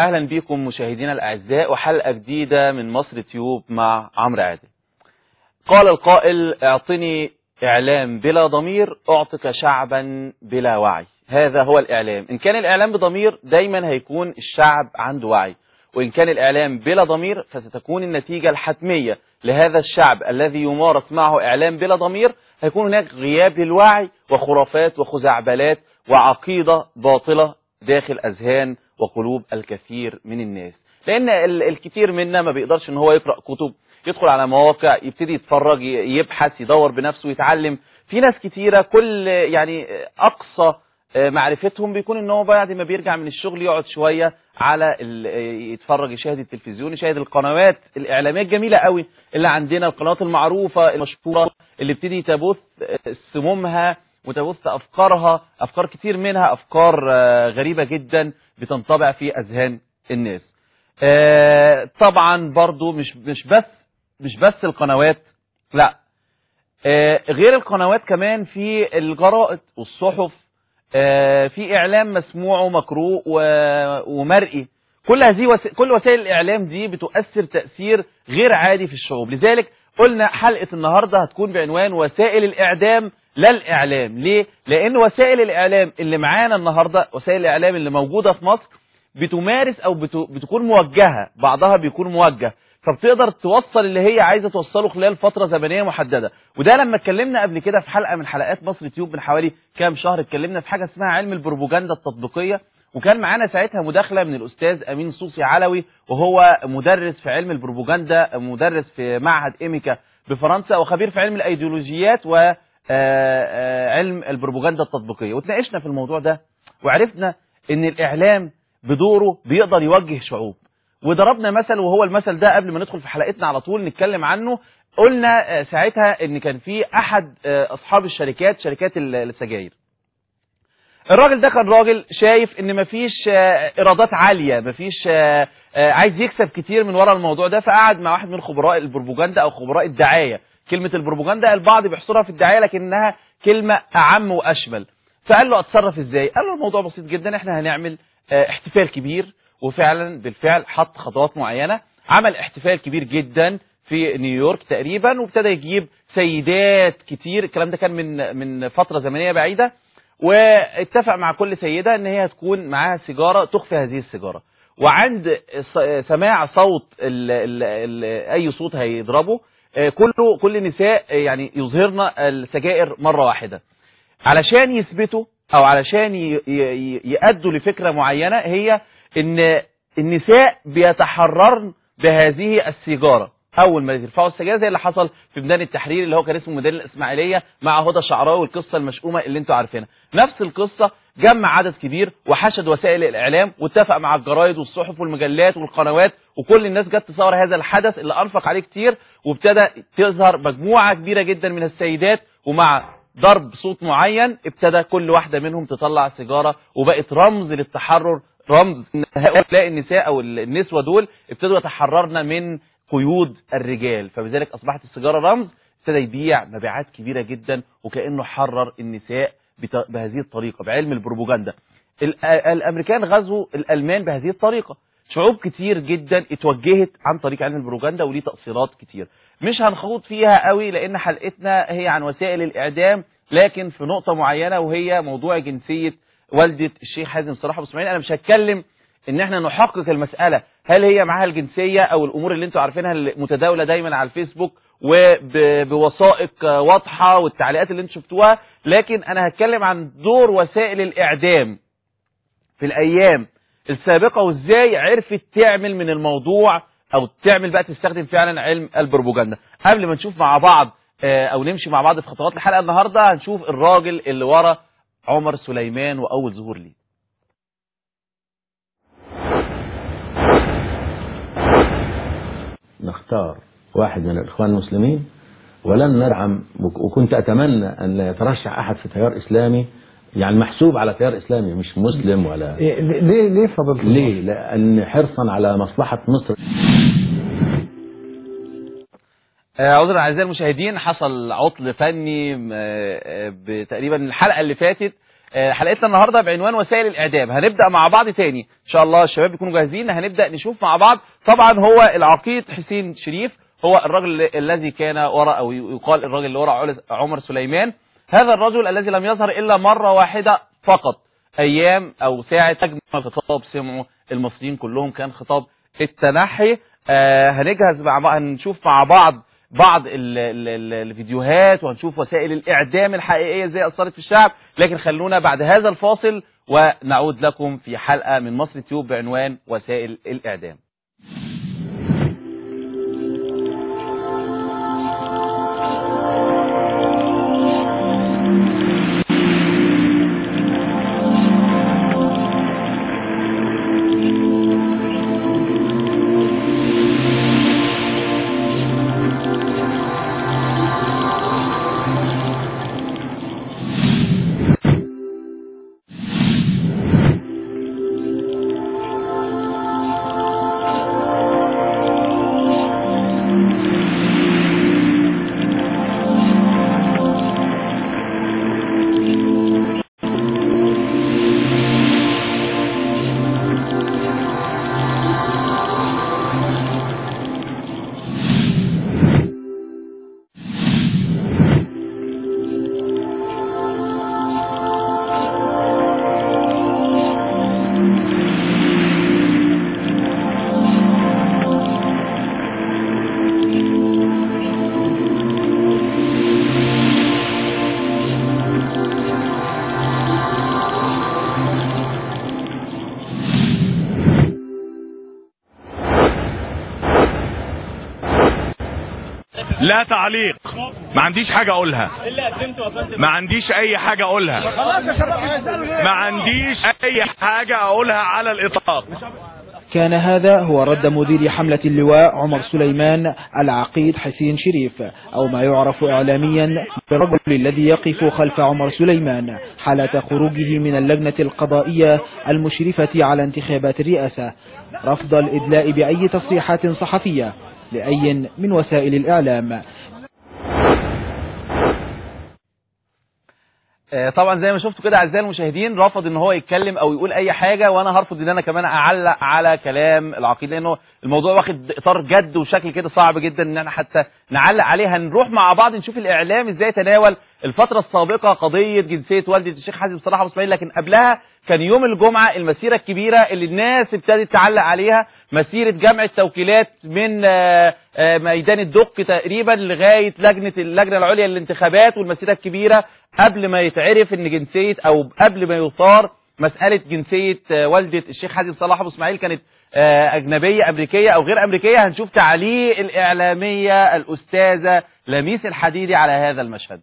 واهلا بكم مشاهدينا الاعزاء وحلقه جديده من مصر تيوب مع عمرو عادل. قال القائل اعطني اعلام بلا ضمير اعطك شعبا بلا وعي. هذا هو الاعلام، ان كان الاعلام بضمير دايما هيكون الشعب عنده وعي، وان كان الاعلام بلا ضمير فستكون النتيجه الحتميه لهذا الشعب الذي يمارس معه اعلام بلا ضمير هيكون هناك غياب للوعي وخرافات وخزعبلات وعقيده باطله داخل اذهان وقلوب الكثير من الناس لان الكثير منا ما بيقدرش ان هو يقرا كتب يدخل على مواقع يبتدي يتفرج يبحث يدور بنفسه يتعلم في ناس كتيره كل يعني اقصى معرفتهم بيكون ان هو بعد ما بيرجع من الشغل يقعد شويه على يتفرج يشاهد التلفزيون يشاهد القنوات الاعلاميه الجميله قوي اللي عندنا القنوات المعروفه المشهوره اللي بتدي تبث سمومها وتبث افكارها افكار كتير منها افكار غريبه جدا بتنطبع في اذهان الناس طبعا برضو مش مش بس مش بس القنوات لا غير القنوات كمان في الجرائد والصحف في اعلام مسموع ومقروء ومرئي كل هذه وس... كل وسائل الاعلام دي بتؤثر تاثير غير عادي في الشعوب لذلك قلنا حلقه النهارده هتكون بعنوان وسائل الاعدام لا الاعلام ليه لان وسائل الاعلام اللي معانا النهارده وسائل الاعلام اللي موجوده في مصر بتمارس او بت... بتكون موجهه بعضها بيكون موجه فبتقدر توصل اللي هي عايزه توصله خلال فتره زمنيه محدده وده لما اتكلمنا قبل كده في حلقه من حلقات مصر تيوب من حوالي كام شهر اتكلمنا في حاجه اسمها علم البروباجندا التطبيقيه وكان معانا ساعتها مداخله من الاستاذ امين صوصي علوي وهو مدرس في علم البروباجندا مدرس في معهد ايميكا بفرنسا وخبير في علم الايديولوجيات و علم البروباجندا التطبيقيه وتناقشنا في الموضوع ده وعرفنا ان الاعلام بدوره بيقدر يوجه شعوب وضربنا مثل وهو المثل ده قبل ما ندخل في حلقتنا على طول نتكلم عنه قلنا ساعتها ان كان في احد اصحاب الشركات شركات السجاير الراجل ده كان راجل شايف ان مفيش ايرادات عاليه مفيش عايز يكسب كتير من ورا الموضوع ده فقعد مع واحد من خبراء البروباجندا او خبراء الدعايه كلمه البروباجندا البعض بيحصرها في الدعايه لكنها كلمه اعم واشمل فقال له اتصرف ازاي قال له الموضوع بسيط جدا احنا هنعمل احتفال كبير وفعلا بالفعل حط خطوات معينه عمل احتفال كبير جدا في نيويورك تقريبا وابتدى يجيب سيدات كتير الكلام ده كان من من فتره زمنيه بعيده واتفق مع كل سيده ان هي تكون معاها سيجاره تخفي هذه السيجاره وعند سماع صوت ال ال ال اي صوت هيضربه كله كل النساء يعني يظهرن السجائر مره واحده علشان يثبتوا او علشان يأدوا لفكره معينه هي ان النساء بيتحررن بهذه السيجاره اول ما يرفعوا السجاير زي اللي حصل في ميدان التحرير اللي هو كان اسمه ميدان الاسماعيليه مع هدى شعراوي والقصه المشؤومه اللي انتوا عارفينها نفس القصه جمع عدد كبير وحشد وسائل الاعلام واتفق مع الجرايد والصحف والمجلات والقنوات وكل الناس جت تصور هذا الحدث اللي انفق عليه كتير وابتدى تظهر مجموعه كبيره جدا من السيدات ومع ضرب صوت معين ابتدى كل واحده منهم تطلع سيجاره وبقت رمز للتحرر رمز ان هؤلاء النساء او النسوه دول ابتدوا يتحررن من قيود الرجال فبذلك اصبحت السيجاره رمز ابتدى يبيع مبيعات كبيره جدا وكانه حرر النساء بهذه الطريقه بعلم البروباجندا الامريكان غزوا الالمان بهذه الطريقه شعوب كتير جدا اتوجهت عن طريق علم البروباجندا وليه تاثيرات كتير مش هنخوض فيها قوي لان حلقتنا هي عن وسائل الاعدام لكن في نقطه معينه وهي موضوع جنسيه والده الشيخ حازم صلاح ابو اسماعيل انا مش هتكلم ان احنا نحقق المساله هل هي معاها الجنسيه او الامور اللي انتوا عارفينها المتداوله دايما على الفيسبوك وبوثائق واضحه والتعليقات اللي انتوا شفتوها لكن انا هتكلم عن دور وسائل الاعدام في الايام السابقه وازاي عرفت تعمل من الموضوع او تعمل بقى تستخدم فعلا علم البروباجندا قبل ما نشوف مع بعض او نمشي مع بعض في خطوات الحلقه النهارده هنشوف الراجل اللي ورا عمر سليمان واول ظهور ليه نختار واحد من الإخوان المسلمين ولن ندعم وكنت أتمنى أن لا يترشح أحد في تيار إسلامي يعني محسوب على تيار إسلامي مش مسلم ولا ليه ليه فضلت ليه؟ لأن حرصا على مصلحة مصر عذرا اعزائي المشاهدين حصل عطل فني تقريبا الحلقه اللي فاتت آه، حلقتنا النهارده بعنوان وسائل الاعدام هنبدا مع بعض تاني ان شاء الله الشباب يكونوا جاهزين هنبدا نشوف مع بعض طبعا هو العقيد حسين شريف هو الرجل الذي كان وراء او يقال الرجل اللي وراء عمر سليمان هذا الرجل الذي لم يظهر الا مره واحده فقط ايام او ساعه اجمل خطاب سمعوا المصريين كلهم كان خطاب التنحي آه هنجهز مع بعض هنشوف مع بعض بعض ال ال ال الفيديوهات وهنشوف وسائل الاعدام الحقيقيه ازاي اثرت في الشعب لكن خلونا بعد هذا الفاصل ونعود لكم في حلقه من مصر تيوب بعنوان وسائل الاعدام لا تعليق ما عنديش حاجة اقولها ما عنديش اي حاجة اقولها ما عنديش اي حاجة اقولها على الاطلاق كان هذا هو رد مدير حملة اللواء عمر سليمان العقيد حسين شريف أو ما يعرف إعلاميا بالرجل الذي يقف خلف عمر سليمان حالة خروجه من اللجنة القضائية المشرفة على انتخابات الرئاسة رفض الإدلاء بأي تصريحات صحفية لأي من وسائل الإعلام آه، طبعا زي ما شفتوا كده اعزائي المشاهدين رفض ان هو يتكلم او يقول اي حاجه وانا هرفض ان انا كمان اعلق على كلام العقيد لانه الموضوع واخد اطار جد وشكل كده صعب جدا ان احنا حتى نعلق عليه هنروح مع بعض نشوف الاعلام ازاي تناول الفتره السابقه قضيه جنسيه والده الشيخ حازم صلاح ابو اسماعيل لكن قبلها كان يوم الجمعه المسيره الكبيره اللي الناس ابتدت تعلق عليها مسيره جمع التوكيلات من آه، آه، ميدان الدق تقريبا لغايه لجنه اللجنه العليا للانتخابات والمسيره الكبيره قبل ما يتعرف ان جنسيه او قبل ما يثار مساله جنسيه آه، والده الشيخ حازم صلاح ابو اسماعيل كانت آه، اجنبيه امريكيه او غير امريكيه هنشوف تعليق الاعلاميه الاستاذه لميس الحديدي على هذا المشهد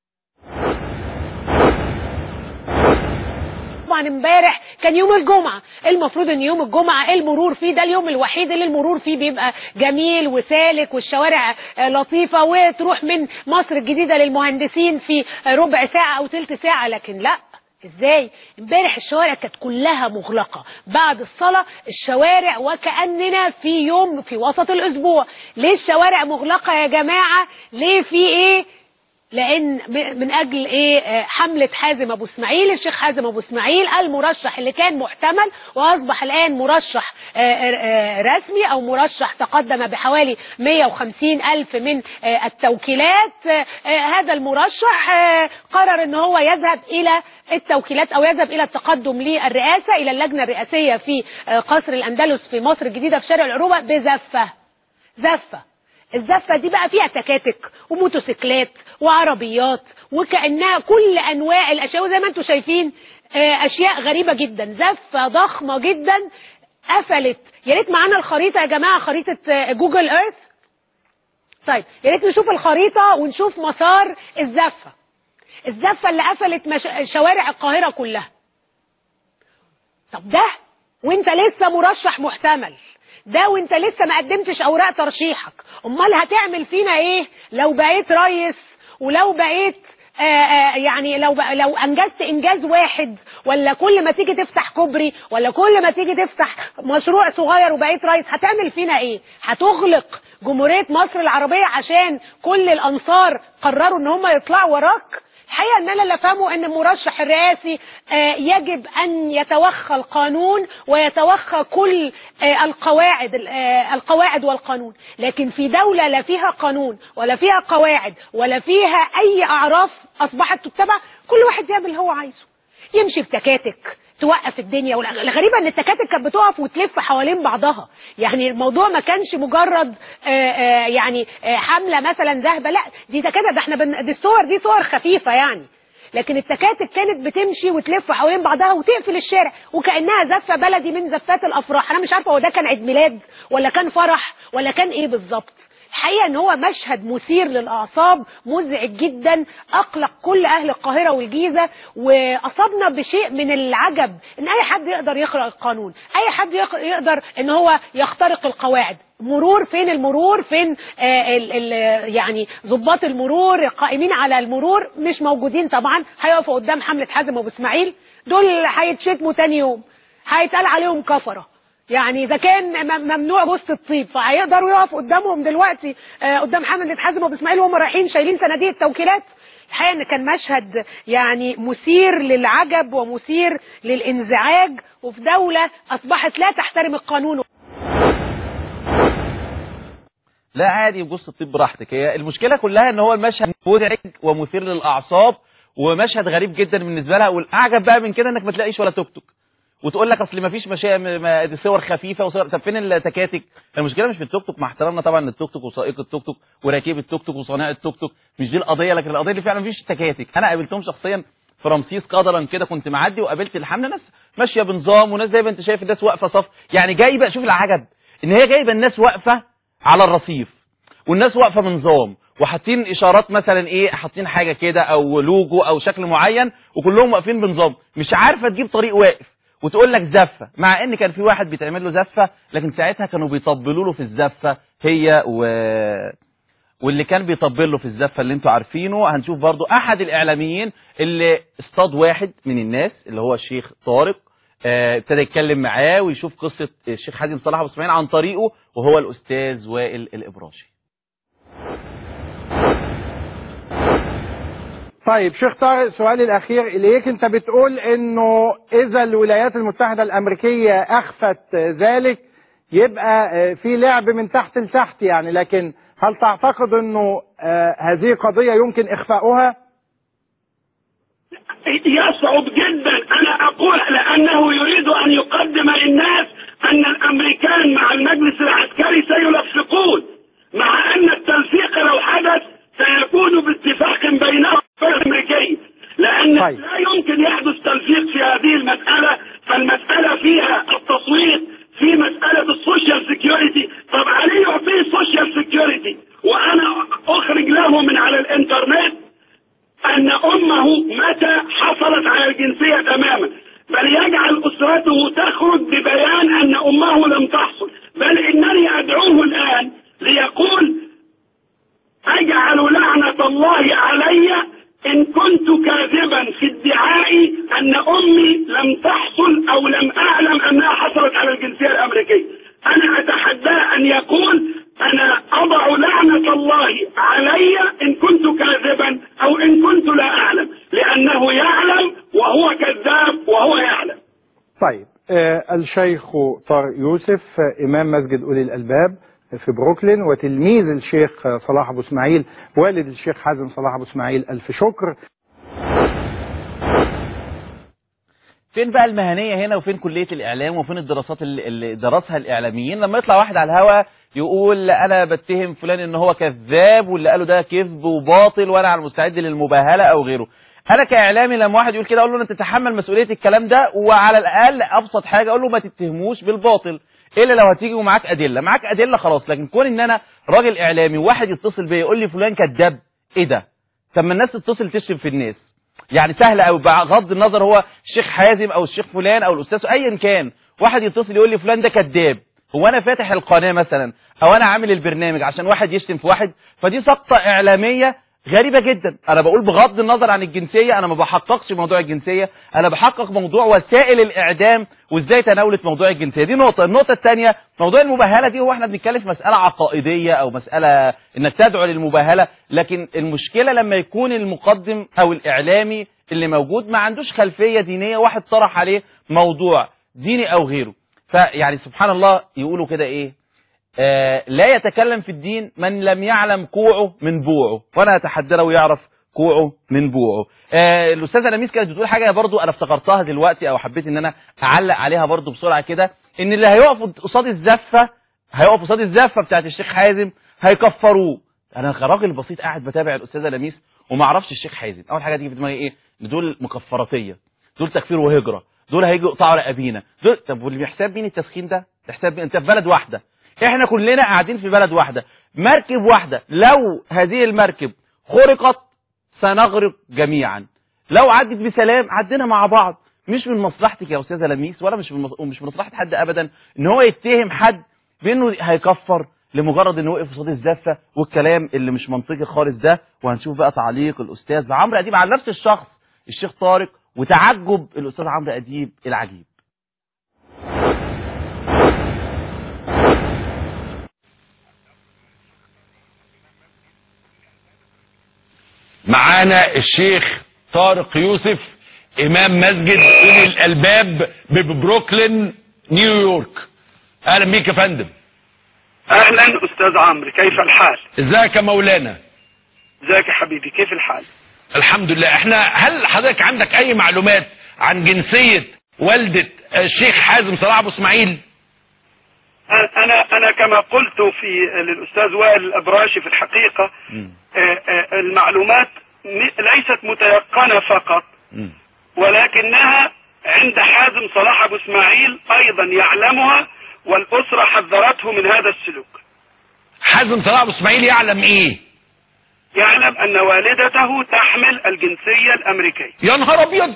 طبعا امبارح كان يوم الجمعة المفروض ان يوم الجمعة المرور فيه ده اليوم الوحيد اللي المرور فيه بيبقى جميل وسالك والشوارع آه، لطيفة وتروح من مصر الجديدة للمهندسين في آه، ربع ساعة او تلت ساعة لكن لا ازاي امبارح الشوارع كانت كلها مغلقة بعد الصلاة الشوارع وكأننا في يوم في وسط الاسبوع ليه الشوارع مغلقة يا جماعة ليه في ايه لان ب- من اجل ايه آه، حمله حازم ابو اسماعيل الشيخ حازم ابو اسماعيل المرشح اللي كان محتمل واصبح الان مرشح آه، آه، رسمي او مرشح تقدم بحوالي 150 الف من آه، التوكيلات آه، آه، هذا المرشح آه، قرر ان هو يذهب الى التوكيلات او يذهب الى التقدم للرئاسه الى اللجنه الرئاسيه في آه، قصر الاندلس في مصر الجديده في شارع العروبه بزفه زفه الزفة دي بقى فيها تكاتك وموتوسيكلات وعربيات وكأنها كل أنواع الأشياء وزي ما انتم شايفين آه، أشياء غريبة جدا زفة ضخمة جدا قفلت يا ريت معانا الخريطة يا جماعة خريطة آه، جوجل ايرث طيب يا ريت نشوف الخريطة ونشوف مسار الزفة الزفة اللي قفلت مش... شوارع القاهرة كلها طب ده وانت لسه مرشح محتمل ده وانت لسه ما قدمتش اوراق ترشيحك امال هتعمل فينا ايه لو بقيت ريس ولو بقيت آآ آآ يعني لو بقى لو انجزت انجاز واحد ولا كل ما تيجي تفتح كوبري ولا كل ما تيجي تفتح مشروع صغير وبقيت رئيس هتعمل فينا ايه هتغلق جمهورية مصر العربية عشان كل الانصار قرروا ان هم يطلعوا وراك الحقيقه ان انا اللي افهمه ان المرشح الرئاسي آه، يجب ان يتوخى القانون ويتوخى كل آه، القواعد آه، القواعد والقانون لكن في دوله لا فيها قانون ولا فيها قواعد ولا فيها اي اعراف اصبحت تتبع كل واحد يعمل اللي هو عايزه يمشي بتكاتك توقف الدنيا والغريبه ان التكاتك كانت بتقف وتلف حوالين بعضها يعني الموضوع ما كانش مجرد آه، آه، يعني آه، حمله مثلا ذهبه لا دي تكاتك ده احنا بن... دي الصور دي صور خفيفه يعني لكن التكاتك كانت بتمشي وتلف حوالين بعضها وتقفل الشارع وكانها زفه بلدي من زفات الافراح انا مش عارفه هو ده كان عيد ميلاد ولا كان فرح ولا كان ايه بالظبط الحقيقه ان هو مشهد مثير للاعصاب مزعج جدا اقلق كل اهل القاهره والجيزه واصابنا بشيء من العجب ان اي حد يقدر يقرا القانون اي حد يق- يقدر ان هو يخترق القواعد مرور فين المرور فين آه ال ال يعني ضباط المرور القائمين على المرور مش موجودين طبعا هيقفوا قدام حمله حازم ابو اسماعيل دول هيتشتموا تاني يوم هيتقال عليهم كفره يعني اذا كان م- ممنوع بوسط الطيب فهيقدروا يقف قدامهم دلوقتي آه، قدام حمله حازم ابو اسماعيل وهم رايحين شايلين صناديق التوكيلات الحقيقه ان كان مشهد يعني مثير للعجب ومثير للانزعاج وفي دوله اصبحت لا تحترم القانون لا عادي بص الطب براحتك هي المشكله كلها ان هو المشهد مزعج ومثير للاعصاب ومشهد غريب جدا بالنسبه لها والاعجب بقى من كده انك ما تلاقيش ولا توك توك وتقول لك اصل ما فيش مشا... ما... دي صور خفيفه وصور طب فين التكاتك المشكله مش في التوك توك مع احترامنا طبعا للتوك توك وسائق التوك توك وراكب التوك توك وصانع التوك توك مش دي القضيه لكن القضيه اللي فعلا ما فيش تكاتك انا قابلتهم شخصيا في رمسيس قدرا كده كنت معدي وقابلت الحمله ناس ماشيه بنظام وناس زي ما انت شايف الناس واقفه صف يعني جايبه شوف العجب ان هي جايبه الناس واقفه على الرصيف والناس واقفه بنظام وحاطين اشارات مثلا ايه حاطين حاجه كده او لوجو او شكل معين وكلهم واقفين بنظام مش عارفه تجيب طريق واقف وتقول لك زفه مع ان كان في واحد بيتعمل له زفه لكن ساعتها كانوا بيطبلوا له في الزفه هي و واللي كان بيطبل له في الزفه اللي انتوا عارفينه هنشوف برضو احد الاعلاميين اللي اصطاد واحد من الناس اللي هو الشيخ طارق آه، ابتدى يتكلم معاه ويشوف قصه الشيخ حازم صلاح ابو اسماعيل عن طريقه وهو الاستاذ وائل الابراشي طيب شيخ طارق سؤالي الأخير إليك أنت بتقول إنه إذا الولايات المتحدة الأمريكية أخفت ذلك يبقى آه، في لعب من تحت لتحت يعني لكن هل تعتقد إنه آه، هذه قضية يمكن إخفاؤها؟ يصعب جدا انا اقول لانه يريد ان يقدم للناس ان الامريكان مع المجلس العسكري سيلصقون مع ان التلصيق لو حدث سيكون باتفاق بينهم وبين الامريكي لان طيب. لا يمكن يحدث تلصيق في هذه المساله فالمساله فيها التصويت في مساله السوشيال سيكيورتي طب عليه يعطيه السوشيال سيكيورتي وانا اخرج له من على الانترنت أن أمه متى حصلت على الجنسية تماما بل يجعل أسرته تخرج ببيان أن أمه لم تحصل بل إنني أدعوه الآن ليقول أجعل لعنة الله علي إن كنت كاذبا في ادعائي أن أمي لم تحصل أو لم أعلم أنها حصلت على الجنسية الأمريكية أنا أتحداه أن يقول أنا أضع لعنة الله علي إن كنت كاذبا أو إن كنت لا أعلم لأنه يعلم وهو كذاب وهو يعلم طيب آه، الشيخ طارق يوسف آه، إمام مسجد أولي الألباب في بروكلين وتلميذ الشيخ آه، صلاح أبو إسماعيل والد الشيخ حازم صلاح أبو إسماعيل ألف شكر فين بقى المهنيه هنا وفين كليه الاعلام وفين الدراسات اللي اللي درسها الاعلاميين لما يطلع واحد على الهوا يقول انا بتهم فلان ان هو كذاب واللي قاله ده كذب وباطل وانا على المستعد للمباهله او غيره انا كاعلامي لما واحد يقول كده اقول له انت تتحمل مسؤوليه الكلام ده وعلى الاقل ابسط حاجه اقول له ما تتهموش بالباطل الا لو هتيجي ومعاك ادله معاك ادله خلاص لكن كون ان انا راجل اعلامي وواحد يتصل بيا يقول لي فلان كذاب ايه ده طب ما الناس تتصل تشتم في الناس يعني سهل قوي بغض النظر هو الشيخ حازم او الشيخ فلان او الاستاذ ايا كان واحد يتصل يقول لي فلان ده كذاب هو انا فاتح القناه مثلا او انا عامل البرنامج عشان واحد يشتم في واحد فدي سقطه اعلاميه غريبة جدا انا بقول بغض النظر عن الجنسية انا ما بحققش موضوع الجنسية انا بحقق موضوع وسائل الاعدام وازاي تناولت موضوع الجنسية دي نقطة النقطة الثانية موضوع المباهلة دي هو احنا بنتكلم في مسألة عقائدية او مسألة انك تدعو للمباهلة لكن المشكلة لما يكون المقدم او الاعلامي اللي موجود ما عندوش خلفية دينية واحد طرح عليه موضوع ديني او غيره فيعني سبحان الله يقولوا كده ايه آه لا يتكلم في الدين من لم يعلم كوعه من بوعه وانا اتحدى لو يعرف كوعه من بوعه آه الاستاذه نميس كانت بتقول حاجه برضو انا افتكرتها دلوقتي او حبيت ان انا اعلق عليها برضو بسرعه كده ان اللي هيقف قصاد الزفه هيقف قصاد الزفه بتاعت الشيخ حازم هيكفروه انا كراجل بسيط قاعد بتابع الاستاذه نميس وما اعرفش الشيخ حازم اول حاجه تيجي في دماغي ايه إن دول مكفراتيه دول تكفير وهجره دول هيجوا يقطعوا رقابينا دول طب واللي بيحساب مين التسخين ده تحساب مين انت في بلد واحده احنا كلنا قاعدين في بلد واحدة مركب واحدة لو هذه المركب خرقت سنغرق جميعا لو عدت بسلام عدينا مع بعض مش من مصلحتك يا استاذه لميس ولا مش من مص- ومش من مصلحه حد ابدا ان هو يتهم حد بانه هيكفر لمجرد انه وقف قصاد الزفه والكلام اللي مش منطقي خالص ده وهنشوف بقى تعليق الاستاذ عمرو اديب على نفس الشخص الشيخ طارق وتعجب الاستاذ عمرو اديب العجيب معانا الشيخ طارق يوسف امام مسجد اولي الالباب ببروكلين نيويورك اهلا بيك يا فندم اهلا استاذ عمرو كيف الحال ازيك يا مولانا ازيك يا حبيبي كيف الحال الحمد لله احنا هل حضرتك عندك اي معلومات عن جنسية والدة الشيخ حازم صلاح ابو اسماعيل انا انا كما قلت في للاستاذ وائل الابراشي في الحقيقه آه، آه، المعلومات م- ليست متيقنه فقط ولكنها عند حازم صلاح ابو اسماعيل ايضا يعلمها والاسره حذرته من هذا السلوك حازم صلاح ابو اسماعيل يعلم ايه يعلم ان والدته تحمل الجنسيه الامريكيه يا نهار ابيض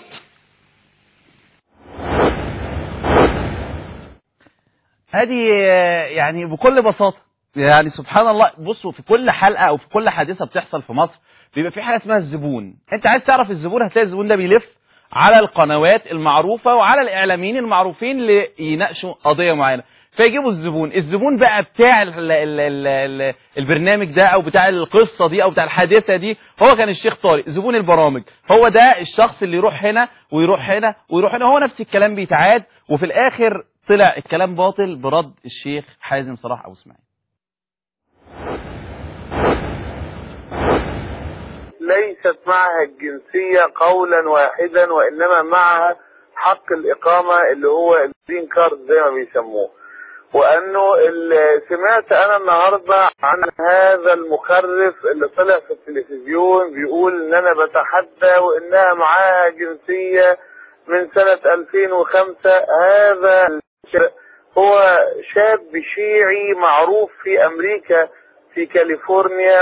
هذه آه، يعني بكل بساطة يعني سبحان الله بصوا في كل حلقة او في كل حادثة بتحصل في مصر بيبقى في حاجة اسمها الزبون انت عايز تعرف الزبون هتلاقي الزبون ده بيلف على القنوات المعروفة وعلى الاعلاميين المعروفين اللي يناقشوا قضية معينة فيجيبوا الزبون الزبون بقى بتاع ال ال ال ال ال البرنامج ده او بتاع القصة دي او بتاع الحادثة دي هو كان الشيخ طارق زبون البرامج هو ده الشخص اللي يروح هنا ويروح هنا ويروح هنا هو نفس الكلام بيتعاد وفي الاخر طلع الكلام باطل برد الشيخ حازم صلاح ابو اسماعيل ليست معها الجنسية قولا واحدا وإنما معها حق الإقامة اللي هو الجرين كارد زي ما بيسموه وأنه ال- سمعت أنا النهاردة عن هذا المخرف اللي طلع في التلفزيون بيقول إن أنا بتحدى وإنها معاها جنسية من سنة 2005 هذا هو شاب شيعي معروف في أمريكا في كاليفورنيا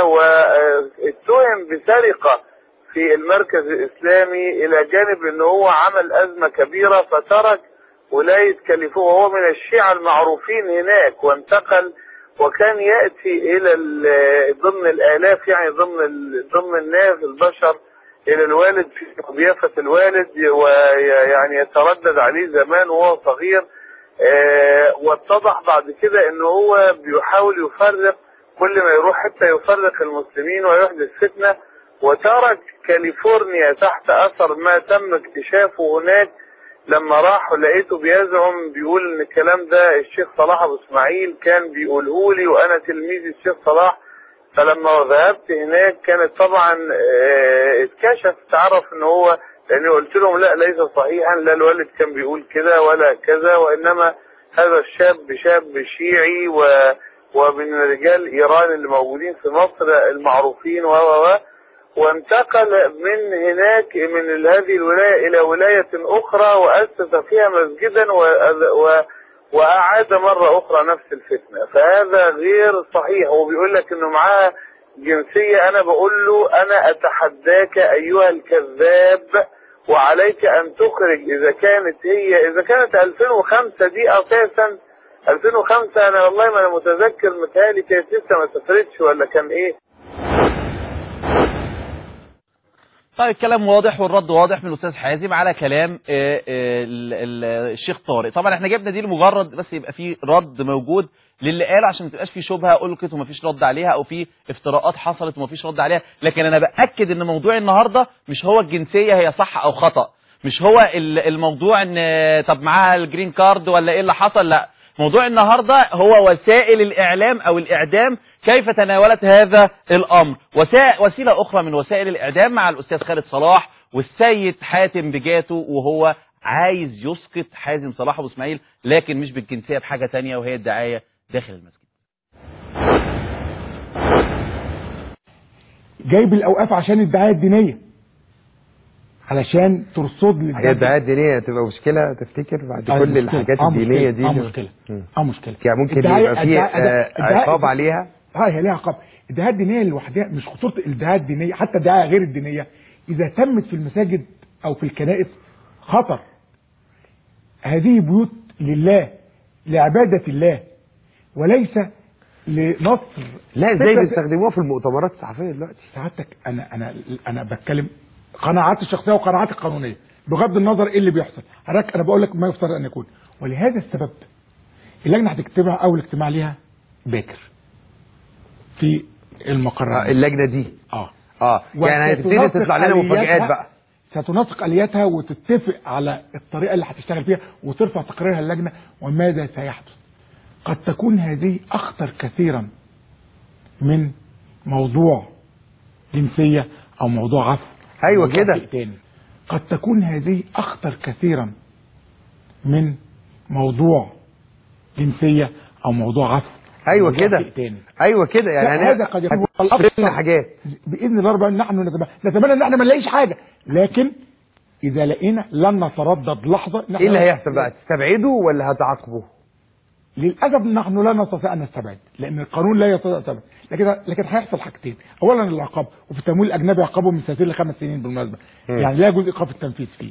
واتهم بسرقة في المركز الإسلامي إلى جانب أنه هو عمل أزمة كبيرة فترك ولاية كاليفورنيا وهو من الشيعة المعروفين هناك وانتقل وكان يأتي إلى ال- ضمن الآلاف يعني ضمن ال- ضمن الناس البشر إلى الوالد في ضيافة الوالد ويعني يتردد عليه زمان وهو صغير آه، واتضح بعد كده ان هو بيحاول يفرق كل ما يروح حتى يفرق المسلمين ويحدث فتنة وترك كاليفورنيا تحت اثر ما تم اكتشافه هناك لما راح ولقيته بيزعم بيقول ان الكلام ده الشيخ صلاح ابو اسماعيل كان بيقوله لي وانا تلميذ الشيخ صلاح فلما ذهبت هناك كانت طبعا آه، اتكشف تعرف ان هو لاني قلت لهم لا ليس صحيحا لا الوالد كان بيقول كده ولا كذا وانما هذا الشاب شاب شيعي و ومن رجال ايران اللي موجودين في مصر المعروفين و و و وانتقل من هناك من هذه الولايه الى ولايه اخرى واسس فيها مسجدا و, و واعاد مره اخرى نفس الفتنه فهذا غير صحيح هو بيقول لك انه معاه جنسيه انا بقول له انا اتحداك ايها الكذاب وعليك ان تخرج اذا كانت هي اذا كانت 2005 دي اساسا 2005 انا والله ما انا متذكر متهيألي كانت لسه ما سافرتش ولا كان ايه طيب الكلام واضح والرد واضح من الاستاذ حازم على كلام آه، آه، ال- ال- الشيخ طارق طبعا احنا جبنا دي لمجرد بس يبقى في رد موجود للي قال عشان ما تبقاش في شبهه القت وما فيش رد عليها او في افتراءات حصلت وما فيش رد عليها لكن انا باكد ان موضوع النهارده مش هو الجنسيه هي صح او خطا مش هو ال- الموضوع ان آه، طب معاها الجرين كارد ولا ايه اللي حصل لا موضوع النهارده هو وسائل الاعلام او الاعدام كيف تناولت هذا الامر وسا- وسيله اخرى من وسائل الاعدام مع الاستاذ خالد صلاح والسيد حاتم بجاته وهو عايز يسقط حازم صلاح ابو اسماعيل لكن مش بالجنسيه بحاجه تانية وهي الدعايه داخل المسجد جايب الاوقاف عشان الدعايه الدينيه علشان ترصد لي هي الدعايه الدينيه تبقى مشكله تفتكر بعد آه، كل مشكلة. الحاجات آه، الدينيه مشكلة. دي اه اللي- مشكله مم. اه مشكله يعني ممكن الدعاية- يبقى في الدعاية- آه، الدعاية- عقاب عليها اه هي ليها عقاب الدعايه الدينيه لوحدها مش خطوره الدعايه الدينيه حتى الدعايه غير الدينيه اذا تمت في المساجد او في الكنائس خطر هذه بيوت لله لعباده الله وليس لنصر لا ازاي فكرة- بيستخدموها في المؤتمرات الصحفيه دلوقتي سعادتك انا انا انا بتكلم قناعاتي الشخصيه وقناعاتي القانونيه بغض النظر ايه اللي بيحصل حضرتك انا بقول لك ما يفترض ان يكون ولهذا السبب اللجنه هتجتمع اول اجتماع ليها باكر في المقرات آه، اللجنه دي اه اه يعني هتبتدي وستنسق تطلع لنا مفاجآت آلياتها- بقى ستنسق الياتها وتتفق على الطريقه اللي هتشتغل فيها وترفع تقريرها اللجنه وماذا سيحدث قد تكون هذه اخطر كثيرا من موضوع جنسيه او موضوع عفو أيوة موضوع كده. شيء تاني قد تكون هذه اخطر كثيرا من موضوع جنسيه او موضوع عفو ايوه موضوع كده شيء تاني ايوه كده يعني لا، هذا قد يكون هو الأخطر. حاجات باذن الله ربنا نحن نتمنى نتمنى ان احنا ما نلاقيش حاجه لكن اذا لقينا لن نتردد لحظه إن ايه اللي إحنا- هيحصل بقى تستبعده ولا هتعاقبه للاسف نحن لا نستطيع ان نستبعد لان القانون لا يستطيع ان يستبعد لكن لكن هيحصل حاجتين اولا العقاب وفي التمويل الاجنبي عقابه من سنتين لخمس سنين بالمناسبه مم. يعني لا يجوز ايقاف التنفيذ فيه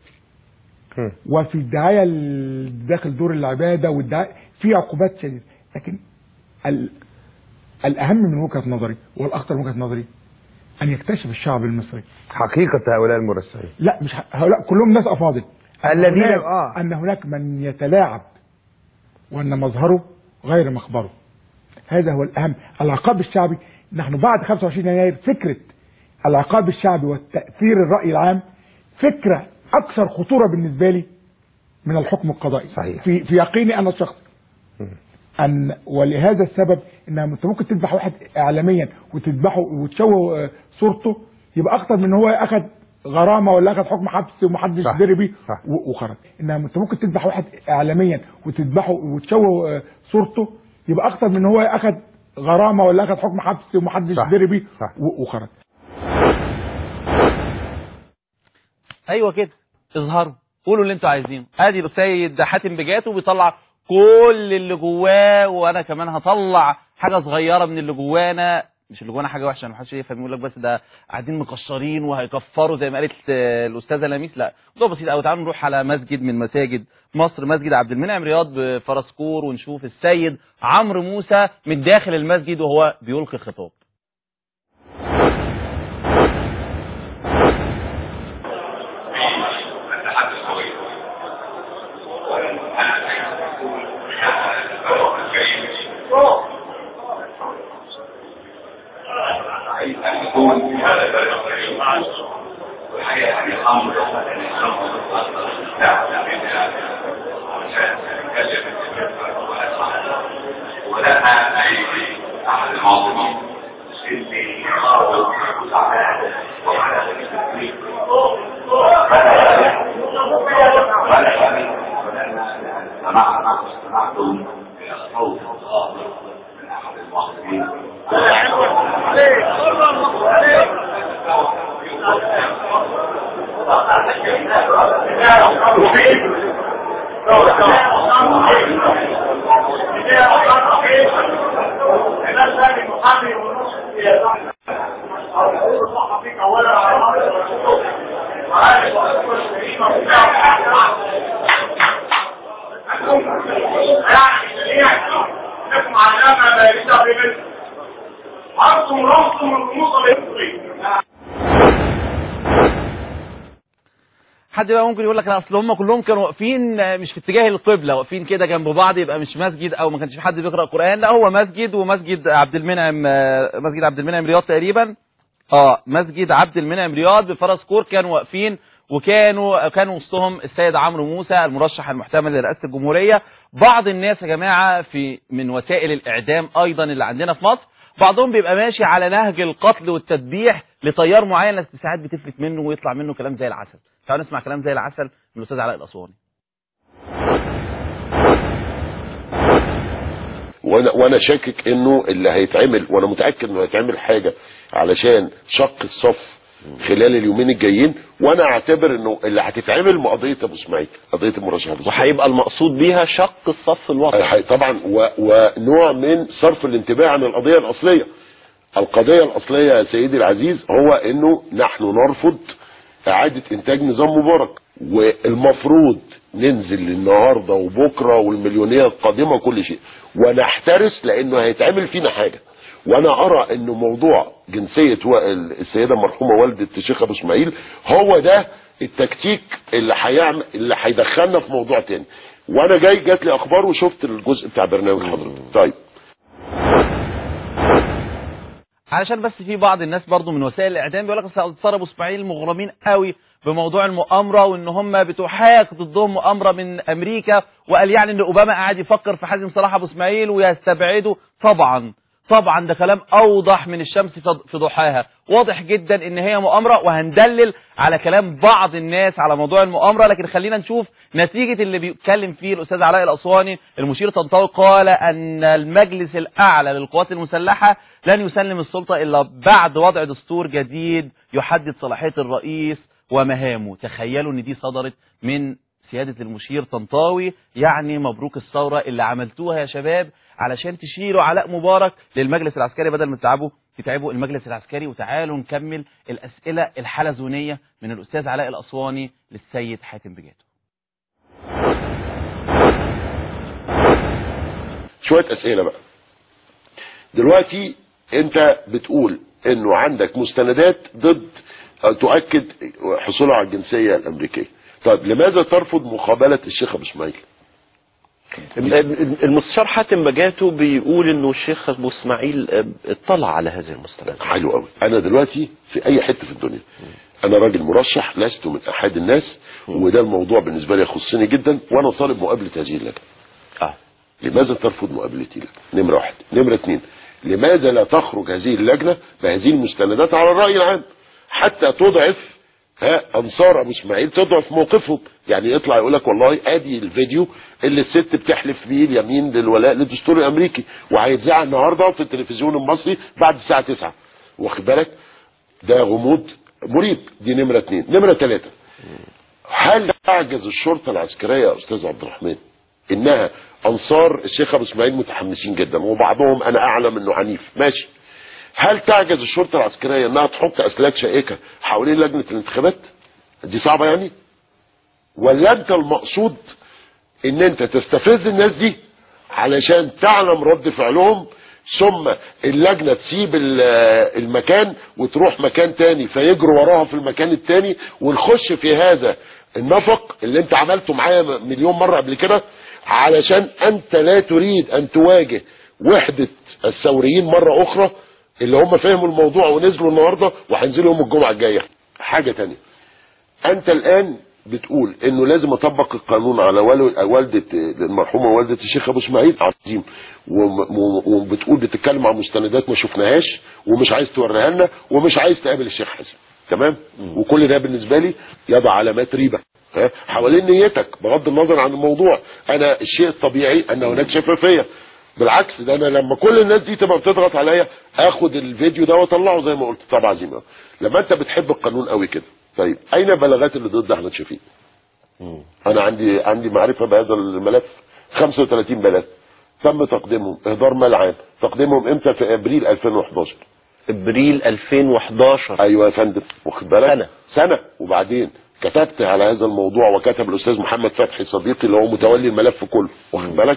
مم. وفي الدعايه ال- داخل دور العباده والدعايه في عقوبات شديده لكن ال... الاهم من وجهه نظري والاخطر من وجهه نظري ان يكتشف الشعب المصري حقيقه هؤلاء المرشحين لا مش ه- هؤلاء كلهم ناس افاضل الذين- هناك آه. ان هناك من يتلاعب وان مظهره غير مخبره هذا هو الاهم العقاب الشعبي نحن بعد 25 يناير فكره العقاب الشعبي والتاثير الراي العام فكره اكثر خطوره بالنسبه لي من الحكم القضائي صحيح. في في يقيني انا الشخصي ان ولهذا السبب انها انت ممكن تذبح واحد اعلاميا وتذبحه وتشوه آه، صورته يبقى اخطر من ان هو اخذ غرامه ولا اخذ حكم حبس ومحدش صح. دري بيه صح. و- وخرج انها انت ممكن تذبح واحد اعلاميا وتذبحه وتشوه آه، صورته يبقى اخطر من ان هو اخذ غرامه ولا اخذ حكم حبس ومحدش صح. دري بيه صح. و- وخرج ايوه كده اظهروا قولوا اللي انتوا عايزينه ادي السيد حاتم بجاته بيطلع كل اللي جواه وانا كمان هطلع حاجه صغيره من اللي جوانا مش اللي جوانا حاجه وحشه ما حدش يفهم يقول لك بس ده قاعدين مكشرين وهيكفروا زي ما قالت آه، الاستاذه لميس لا الموضوع بسيط قوي تعالوا نروح على مسجد من مساجد مصر مسجد عبد المنعم رياض بفرسكور ونشوف السيد عمرو موسى من داخل المسجد وهو بيلقي خطاب حد بقى ممكن يقول لك لا اصل هم كلهم كانوا واقفين آه، مش في اتجاه القبله واقفين كده جنب بعض يبقى مش مسجد او ما كانش في حد بيقرا قران لا هو مسجد ومسجد عبد المنعم آه، مسجد عبد المنعم رياض تقريبا اه مسجد عبد المنعم رياض بفرس كور كانوا واقفين وكانوا كان وسطهم السيد عمرو موسى المرشح المحتمل لرئاسه الجمهوريه بعض الناس يا جماعه في من وسائل الاعدام ايضا اللي عندنا في مصر بعضهم بيبقى ماشي على نهج القتل والتذبيح لتيار معين بس ساعات بتفلت منه ويطلع منه كلام زي العسل تعالوا نسمع كلام زي العسل من الاستاذ علاء الاسواني وانا وانا شاكك انه اللي هيتعمل وانا متاكد انه هيتعمل حاجه علشان شق الصف خلال اليومين الجايين وانا اعتبر انه اللي هتتعمل ما قضيه ابو اسماعيل قضيه المرشح ابو اسماعيل وهيبقى المقصود بيها شق الصف الوطني هي- طبعا و... ونوع من صرف الانتباه عن القضيه الاصليه القضيه الاصليه يا سيدي العزيز هو انه نحن نرفض اعاده انتاج نظام مبارك والمفروض ننزل النهارده وبكره والمليونيه القادمه وكل شيء ونحترس لانه هيتعمل فينا حاجه وانا ارى انه موضوع جنسيه و- السيده المرحومه والده الشيخ ابو اسماعيل هو ده التكتيك اللي هيعمل اللي هيدخلنا في موضوع تاني وانا جاي جات لي اخبار وشفت الجزء بتاع برنامج حضرتك طيب علشان بس في بعض الناس برضو من وسائل الاعلام بيقول لك اصل انصار ابو اسماعيل مغرمين قوي بموضوع المؤامره وان هم بتحاك ضدهم مؤامره من امريكا وقال يعني ان اوباما قاعد يفكر في حازم صلاح ابو اسماعيل ويستبعده طبعا طبعا ده كلام اوضح من الشمس في- في ضحاها واضح جدا ان هي مؤامره وهندلل على كلام بعض الناس على موضوع المؤامره لكن خلينا نشوف نتيجه اللي بيتكلم فيه الاستاذ علاء الاسواني المشير طنطاوي قال ان المجلس الاعلى للقوات المسلحه لن يسلم السلطه الا بعد وضع دستور جديد يحدد صلاحيه الرئيس ومهامه تخيلوا ان دي صدرت من سيادة المشير طنطاوي يعني مبروك الثورة اللي عملتوها يا شباب علشان تشيلوا علاء مبارك للمجلس العسكري بدل ما تتعبوا تتعبوا المجلس العسكري وتعالوا نكمل الأسئلة الحلزونية من الأستاذ علاء الأسواني للسيد حاتم بجاتو شويه اسئله بقى دلوقتي انت بتقول انه عندك مستندات ضد أو تؤكد حصوله على الجنسيه الامريكيه طيب لماذا ترفض مقابله الشيخ ابو اسماعيل المستشار حاتم بجاتو بيقول انه الشيخ ابو اسماعيل اطلع على هذه المستندات حلو قوي انا دلوقتي في اي حته في الدنيا انا راجل مرشح لست من احد الناس وده الموضوع بالنسبه لي يخصني جدا وانا طالب مقابله هذه اللجنه اه لماذا ترفض مقابلتي لك نمره واحد نمره اثنين لماذا لا تخرج هذه اللجنه بهذه المستندات على الراي العام حتى تضعف ها انصار ابو اسماعيل تضعف موقفهم يعني يطلع يقول لك والله ادي الفيديو اللي الست بتحلف فيه اليمين للولاء للدستور الامريكي وهيتذاع النهارده في التلفزيون المصري بعد الساعه 9 واخد بالك ده غموض مريب دي نمره اثنين نمره ثلاثه هل تعجز الشرطه العسكريه يا استاذ عبد الرحمن انها انصار الشيخ ابو اسماعيل متحمسين جدا وبعضهم انا اعلم انه عنيف ماشي هل تعجز الشرطه العسكريه انها تحط اسلاك شائكه حوالين لجنه الانتخابات دي صعبه يعني ولا انت المقصود ان انت تستفز الناس دي علشان تعلم رد فعلهم ثم اللجنة تسيب ال- المكان وتروح مكان تاني فيجروا وراها في المكان التاني ونخش في هذا النفق اللي انت عملته معايا م- مليون مرة قبل كده علشان انت لا تريد ان تواجه وحدة الثوريين مرة اخرى اللي هم فهموا الموضوع ونزلوا النهاردة وهينزلوا يوم الجمعة الجاية حاجة تانية انت الان بتقول انه لازم اطبق القانون على وال- والده المرحومه والده الشيخ ابو اسماعيل عظيم وم- وم- وبتقول بتتكلم عن مستندات ما شفناهاش ومش عايز توريها لنا ومش عايز تقابل الشيخ حسن تمام وكل ده بالنسبه لي يضع علامات ريبه ها؟ حوالين نيتك بغض النظر عن الموضوع انا الشيء الطبيعي ان هناك شفافيه بالعكس ده انا لما كل الناس دي تبقى بتضغط عليا اخد الفيديو ده واطلعه زي ما قلت طبعا عظيم لما انت بتحب القانون قوي كده طيب اين بلاغات اللي ضد احمد شفيق انا عندي عندي معرفه بهذا الملف 35 بلاغ تم تقديمهم اهدار مال عام تقديمهم امتى في ابريل 2011 ابريل 2011 ايوه يا فندم واخد بالك سنة. سنه وبعدين كتبت على هذا الموضوع وكتب الاستاذ محمد فتحي صديقي اللي هو متولي الملف كله واخد بالك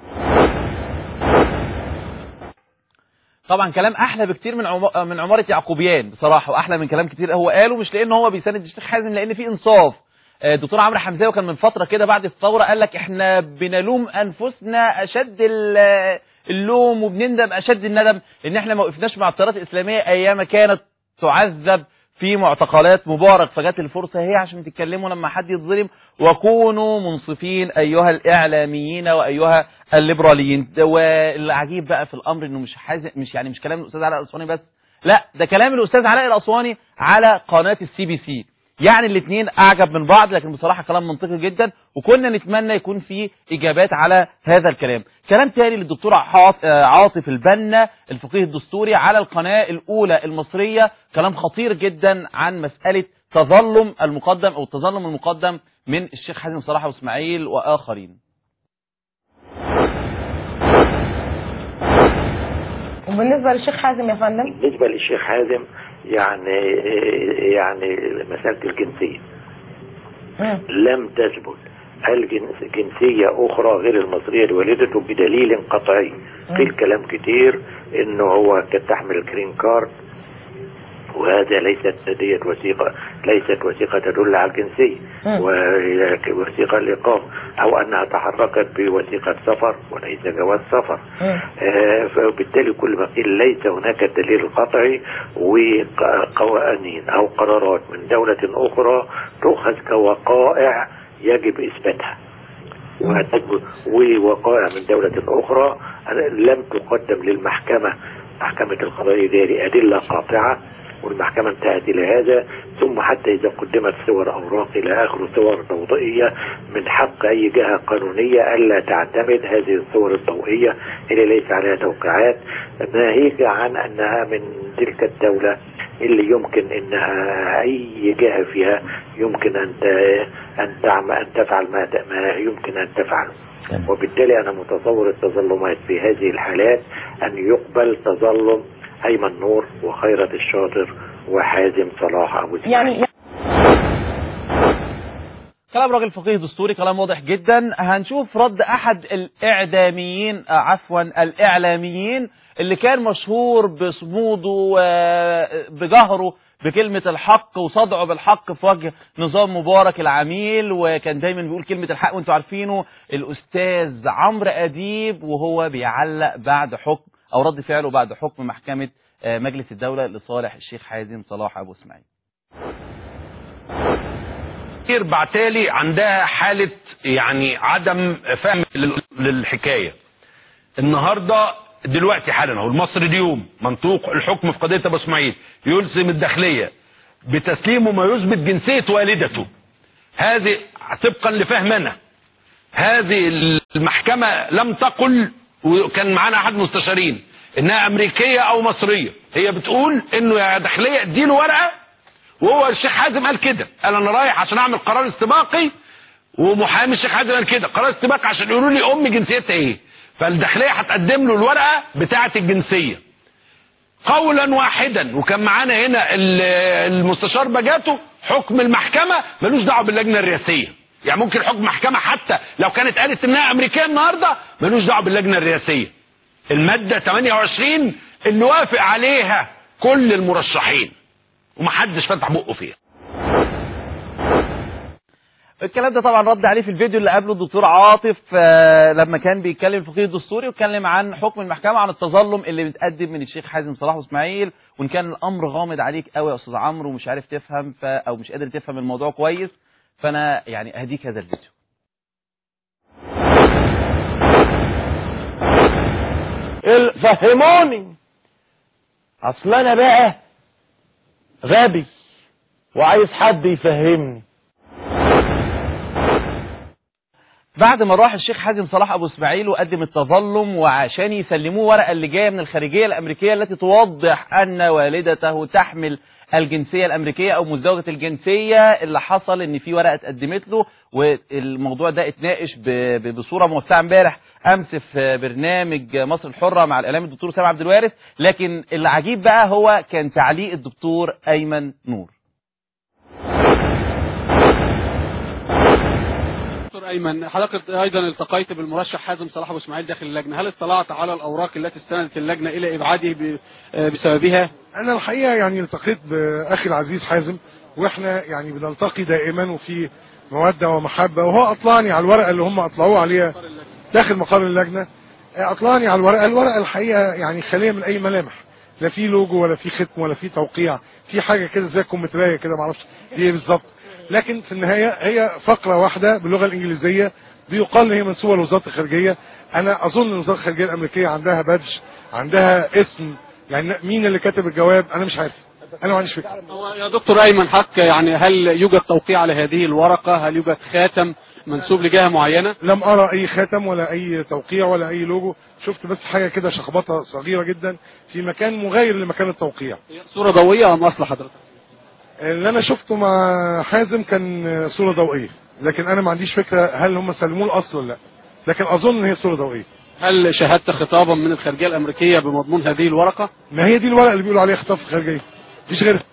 طبعا كلام احلى بكتير من عم... من عماره يعقوبيان بصراحه واحلى من كلام كتير هو قاله مش لان هو بيساند الشيخ حازم لان في انصاف آه، الدكتور عمرو حمزاوي كان من فتره كده بعد الثوره قال لك احنا بنلوم انفسنا اشد ال- اللوم وبنندم اشد الندم ان احنا ما وقفناش مع التيارات الاسلاميه ايام كانت تعذب في معتقلات مبارك فجت الفرصه هي عشان تتكلموا لما حد يتظلم وكونوا منصفين ايها الاعلاميين وايها الليبراليين ده- والعجيب بقى في الامر انه مش حازم مش يعني مش كلام الاستاذ علاء الاسواني بس لا ده كلام الاستاذ علاء الاسواني على قناه السي بي سي يعني الاثنين اعجب من بعض لكن بصراحه كلام منطقي جدا وكنا نتمنى يكون في اجابات على هذا الكلام كلام تاني للدكتور عاط- آه، عاطف البنا الفقيه الدستوري على القناه الاولى المصريه كلام خطير جدا عن مساله تظلم المقدم او التظلم المقدم من الشيخ حازم صلاح واسماعيل واخرين وبالنسبة للشيخ حازم يا فندم بالنسبة للشيخ حازم يعني يعني مسألة الجنسية لم تثبت الجنس جنسية أخرى غير المصرية لوالدته بدليل قطعي في الكلام كتير إنه هو كانت تحمل الجرين كارد وهذا ليست ديت وثيقة ليست وثيقة تدل على الجنسية وهي وثيقة الإقامة أو أنها تحركت بوثيقة سفر وليس جواز سفر آه، فبالتالي كل ما قيل ليس هناك دليل قطعي وقوانين أو قرارات من دولة أخرى تؤخذ كوقائع يجب إثباتها وتجب- ووقائع من دولة أخرى لم تقدم للمحكمة محكمة القضاء الإداري أدلة قاطعة والمحكمة انتهت إلى هذا ثم حتى إذا قدمت صور أوراق إلى آخره صور ضوئية من حق أي جهة قانونية ألا تعتمد هذه الصور الضوئية اللي ليس عليها توقيعات ناهيك عن أنها من تلك الدولة اللي يمكن أنها أي جهة فيها يمكن أن ت- أن تعمل أن تفعل ما ت- ما يمكن أن تفعله وبالتالي أنا متصور التظلمات في هذه الحالات أن يقبل تظلم أيمن نور وخيرة الشاطر وحازم صلاح أبو إسماعيل يعني كلام راجل فقيه دستوري كلام واضح جدا هنشوف رد احد الاعداميين آه، عفوا الاعلاميين اللي كان مشهور بصموده آه، بجهره بكلمة الحق وصدعه بالحق في وجه نظام مبارك العميل وكان دايما بيقول كلمة الحق وانتوا عارفينه الأستاذ عمرو أديب وهو بيعلق بعد حكم أو رد فعله بعد حكم محكمة آه، مجلس الدولة لصالح الشيخ حازم صلاح أبو إسماعيل كتير بعتالي عندها حالة يعني عدم فهم لل- للحكاية النهاردة دلوقتي حالا اهو المصري اليوم منطوق الحكم في قضية ابو اسماعيل يلزم الداخلية بتسليمه ما يثبت جنسية والدته هذه طبقا لفهمنا هذه المحكمة لم تقل وكان معانا احد مستشارين انها امريكية او مصرية هي بتقول انه يا داخلية اديله ورقة وهو الشيخ حازم قال كده قال انا رايح عشان اعمل قرار استباقي ومحامي الشيخ حازم قال كده قرار استباقي عشان يقولوا لي ام جنسيتها ايه فالداخليه هتقدم له الورقه بتاعه الجنسيه قولا واحدا وكان معانا هنا ال- المستشار بجاتو حكم المحكمه ملوش دعوه باللجنه الرئاسيه يعني ممكن حكم محكمه حتى لو كانت قالت انها امريكيه النهارده ملوش دعوه باللجنه الرئاسيه الماده 28 اللي وافق عليها كل المرشحين ومحدش فتح بقه فيها الكلام ده طبعا رد عليه في الفيديو اللي قبله الدكتور عاطف آه، لما كان بيتكلم الفقيه الدستوري واتكلم عن حكم المحكمه عن التظلم اللي بيتقدم من الشيخ حازم صلاح واسماعيل وان كان الامر غامض عليك قوي يا استاذ عمرو ومش عارف تفهم ف... او مش قادر تفهم الموضوع كويس فانا يعني اهديك هذا الفيديو ال- فهموني اصل انا بقى غبي وعايز حد يفهمني بعد ما راح الشيخ حازم صلاح ابو اسماعيل وقدم التظلم وعشان يسلموه ورقه اللي جايه من الخارجيه الامريكيه التي توضح ان والدته تحمل الجنسيه الامريكيه او مزدوجه الجنسيه اللي حصل ان في ورقه اتقدمت له والموضوع ده اتناقش ب- ب- بصوره موسعه امبارح امس في برنامج مصر الحره مع الاعلامي الدكتور سامع عبد الوارث لكن العجيب بقى هو كان تعليق الدكتور ايمن نور دكتور ايمن حضرتك ايضا التقيت بالمرشح حازم صلاح ابو اسماعيل داخل اللجنه هل اطلعت على الاوراق التي استندت اللجنه الى ابعاده ب- آه، بسببها انا الحقيقه يعني التقيت باخي العزيز حازم واحنا يعني بنلتقي دائما وفي موده ومحبه وهو اطلعني على الورقه اللي هم اطلعوه عليها داخل مقر اللجنه اطلعني على الورقه الورقه الحقيقه يعني خاليه من اي ملامح لا في لوجو ولا في ختم ولا في توقيع في حاجه كده زي الكمبيوتريه كده معرفش دي ايه بالظبط لكن في النهايه هي فقره واحده باللغه الانجليزيه بيقال ان هي منسوبه لوزاره الخارجيه انا اظن ان وزاره الخارجيه الامريكيه عندها بادج عندها اسم يعني مين اللي كاتب الجواب انا مش عارف انا ما عنديش فكره هو يا دكتور ايمن حق يعني هل يوجد توقيع على هذه الورقه هل يوجد خاتم منسوب لجهه معينه لم ارى اي خاتم ولا اي توقيع ولا اي لوجو شفت بس حاجه كده شخبطه صغيره جدا في مكان مغاير لمكان التوقيع صوره ضوئيه ام اصل حضرتك اللي انا شفته مع حازم كان صوره ضوئيه لكن انا ما عنديش فكره هل هم سلموه الاصل ولا لا لكن اظن ان هي صوره ضوئيه هل شاهدت خطابا من الخارجيه الامريكيه بمضمون هذه الورقه ما هي دي الورقه اللي بيقولوا عليها خطاب في الخارجيه مفيش غيرها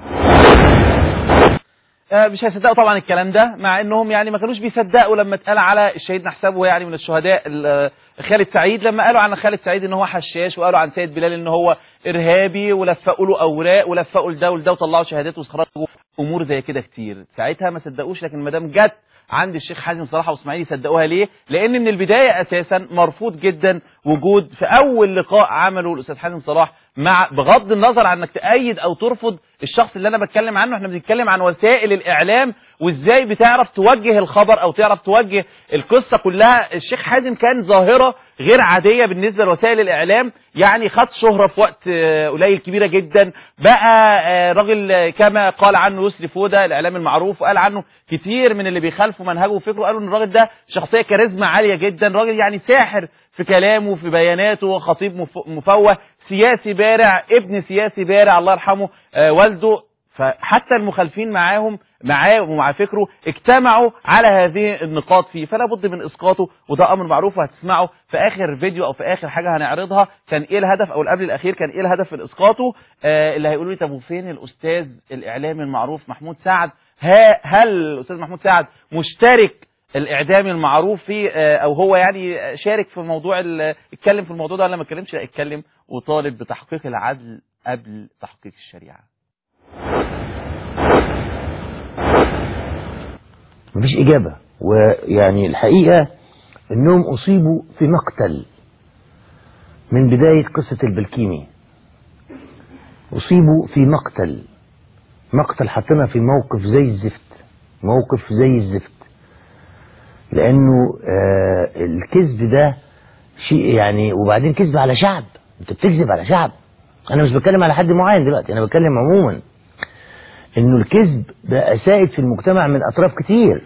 آه، مش هيصدقوا طبعا الكلام ده مع انهم يعني ما كانوش بيصدقوا لما اتقال على الشهيد نحسبه يعني من الشهداء ال- خالد سعيد لما قالوا عن خالد سعيد ان هو حشاش وقالوا عن سيد بلال ان هو ارهابي ولفقوا له اوراق ولفقوا لده ولده وطلعوا شهادات واستخرجوا امور زي كده كتير ساعتها ما صدقوش لكن ما دام جت عند الشيخ حازم صلاح واسماعيل يصدقوها ليه؟ لان من البدايه اساسا مرفوض جدا وجود في اول لقاء عمله الاستاذ حازم صلاح مع بغض النظر عن انك تأيد او ترفض الشخص اللي انا بتكلم عنه احنا بنتكلم عن وسائل الاعلام وازاي بتعرف توجه الخبر او تعرف توجه القصه كلها الشيخ حازم كان ظاهره غير عاديه بالنسبه لوسائل الاعلام يعني خد شهره في وقت آه، قليل كبيره جدا بقى آه، راجل آه، كما قال عنه يسري فوده الاعلام المعروف وقال عنه كتير من اللي بيخالفوا منهجه وفكره قالوا ان الراجل ده شخصيه كاريزما عاليه جدا راجل يعني ساحر في كلامه في بياناته خطيب مف- مفوه سياسي بارع ابن سياسي بارع الله يرحمه آه، والده فحتى المخالفين معاهم معاه ومع فكره اجتمعوا على هذه النقاط فيه فلا بد من اسقاطه وده امر معروف وهتسمعه في اخر فيديو او في اخر حاجه هنعرضها كان ايه الهدف او قبل الاخير كان ايه الهدف من اسقاطه آه اللي هيقولوا لي طب وفين الاستاذ الاعلامي المعروف محمود سعد ها هل الاستاذ محمود سعد مشترك الاعدامي المعروف فيه آه، او هو يعني شارك في موضوع ال- اتكلم في الموضوع ده ولا ما اتكلمش لا اتكلم وطالب بتحقيق العدل قبل تحقيق الشريعه مفيش إجابة ويعني الحقيقة إنهم أصيبوا في مقتل من بداية قصة البلكيمي أصيبوا في مقتل مقتل حطنا في موقف زي الزفت موقف زي الزفت لأنه آه الكذب ده شيء يعني وبعدين كذب على شعب أنت بتكذب على شعب أنا مش بتكلم على حد معين دلوقتي أنا بتكلم عموما انه الكذب بقى سائد في المجتمع من اطراف كتير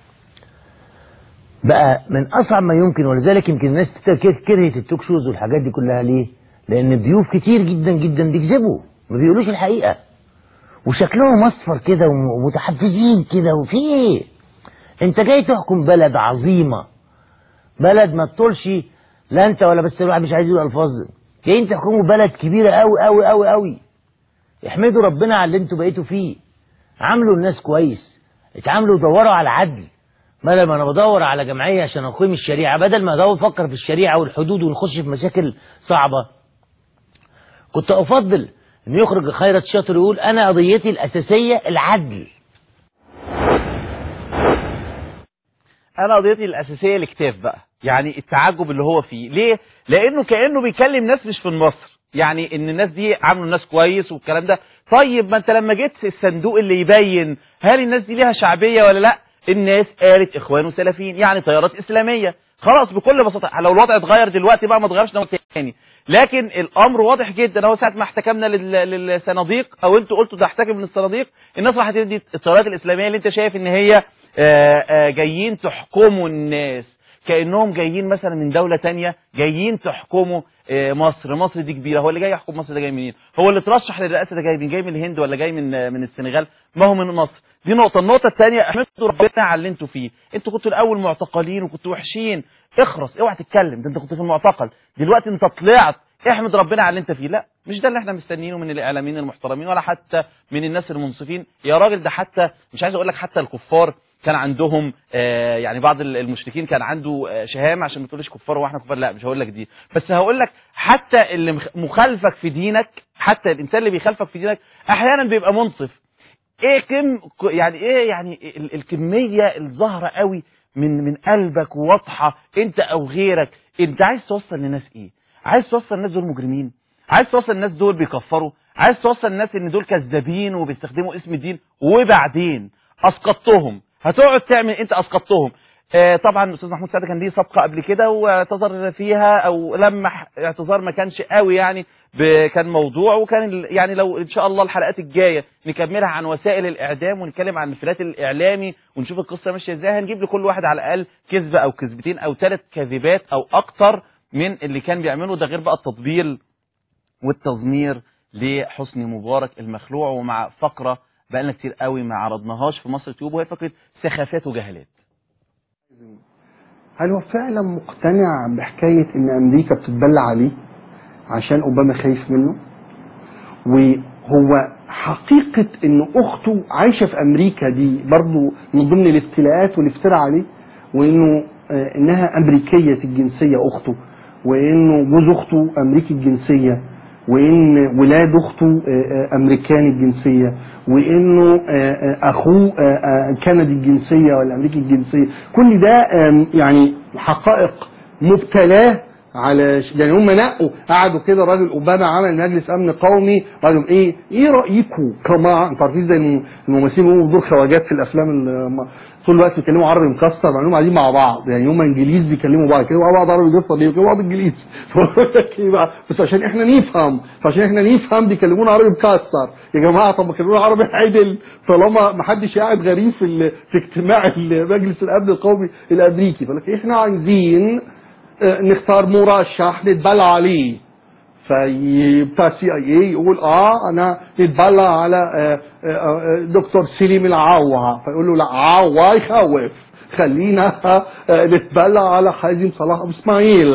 بقى من اصعب ما يمكن ولذلك يمكن الناس تت- كرهت التوك شوز والحاجات دي كلها ليه لان ضيوف كتير جدا جدا بيكذبوا ما بيقولوش الحقيقه وشكلهم اصفر كده ومتحفزين كده وفي ايه انت جاي تحكم بلد عظيمه بلد ما تطولش لا انت ولا بس الواحد مش عايز يقول الفاظ جايين تحكموا بلد كبيره قوي قوي قوي قوي احمدوا ربنا على اللي انتوا بقيتوا فيه عاملوا الناس كويس اتعاملوا ودوروا على العدل بدل ما انا بدور على جمعيه عشان اقيم الشريعه بدل ما ادور افكر في الشريعه والحدود ونخش في مشاكل صعبه كنت افضل ان يخرج خيرت شاطر يقول انا قضيتي الاساسيه العدل انا قضيتي الاساسيه الاكتاف بقى يعني التعجب اللي هو فيه ليه لانه كانه بيكلم ناس مش في مصر يعني ان الناس دي عاملوا الناس كويس والكلام ده طيب ما انت لما جيت الصندوق اللي يبين هل الناس دي ليها شعبيه ولا لا الناس قالت اخوان وسلفيين يعني تيارات اسلاميه خلاص بكل بساطه لو الوضع اتغير دلوقتي بقى ما اتغيرش ده تاني لكن الامر واضح جدا هو ساعه ما احتكمنا لل- للصناديق او انتوا قلتوا ده احتكم للصناديق الناس راح تدي التيارات الاسلاميه اللي انت شايف ان هي آه، آه، جايين تحكموا الناس كانهم جايين مثلا من دوله تانية جايين تحكموا آه، مصر مصر دي كبيره هو اللي جاي يحكم مصر ده جاي منين هو اللي ترشح للرئاسه ده جاي من جاي من الهند ولا جاي من آه، من السنغال ما هو من مصر دي نقطه النقطه الثانيه احمدوا ربنا على اللي انتوا فيه انتوا كنتوا الاول معتقلين وكنتوا وحشين اخرس اوعى تتكلم ده انت كنت في المعتقل دلوقتي انت طلعت احمد ربنا على اللي انت فيه لا مش ده اللي احنا مستنيينه من الاعلاميين المحترمين ولا حتى من الناس المنصفين يا راجل ده حتى مش عايز اقول لك حتى الكفار كان عندهم آه يعني بعض المشركين كان عنده آه شهامه عشان ما تقولش كفار واحنا كفار لا مش هقول لك دي بس هقول لك حتى اللي مخ- مخالفك في دينك حتى الانسان اللي بيخالفك في دينك احيانا بيبقى منصف ايه كم يعني ايه يعني ال- الكميه الظاهره قوي من من قلبك وواضحه انت او غيرك انت عايز توصل للناس ايه عايز توصل الناس دول مجرمين عايز توصل الناس دول بيكفروا عايز توصل الناس ان دول كذابين وبيستخدموا اسم الدين وبعدين اسقطتهم هتقعد تعمل انت اسقطتهم آه طبعا الاستاذ محمود سعد كان ليه سابقه قبل كده واعتذر فيها او لمح اعتذار ما كانش قوي يعني ب- كان موضوع وكان ال- يعني لو ان شاء الله الحلقات الجايه نكملها عن وسائل الاعدام ونتكلم عن الفلات الاعلامي ونشوف القصه ماشيه ازاي هنجيب لكل واحد على الاقل كذبه او كذبتين او ثلاث كذبات او اكتر من اللي كان بيعمله ده غير بقى التطبيل والتزمير لحسني مبارك المخلوع ومع فقره بقالنا كتير قوي ما عرضناهاش في مصر تيوب وهي فكره سخافات وجهالات هل هو فعلا مقتنع بحكاية ان امريكا بتتبلى عليه عشان اوباما خايف منه وهو حقيقة ان اخته عايشة في امريكا دي برضو من ضمن الابتلاءات والافتراء عليه وانه آه، انها امريكية الجنسية اخته وانه جوز اخته امريكي الجنسية وان ولاد اخته آه، آه، امريكاني الجنسيه وانه آه، آه، اخوه آه، آه، كندي الجنسيه ولا امريكي الجنسيه كل ده آم، يعني حقائق مبتلاه على ش- يعني هم نقوا قعدوا كده الراجل اوباما عمل مجلس امن قومي قال لهم ايه ايه رايكم كما انتوا عارفين زي الم- الممثلين بيقوموا بدور خواجات في الافلام ال- طول الوقت بيتكلموا عربي مكسر مع انهم قاعدين مع بعض يعني هم انجليز بيكلموا بعض كده مع بعض عربي بيفصل بيكلموا بعض انجليز فبقول لك ايه بقى بس عشان احنا نفهم فعشان احنا نفهم بيكلمونا عربي مكسر يا جماعه طب ما كلمونا عربي عدل طالما ما حدش قاعد غريب في ال- في اجتماع ال- مجلس الامن القومي الامريكي فقال لك احنا عايزين آه، نختار مرشح نتبلى عليه فبتاع سي اي اي يقول اه انا نتبلى على آه، آه، آه، دكتور سليم العوا فيقول له لا عوا يخوف خلينا آه، نتبلى على حازم صلاح ابو اسماعيل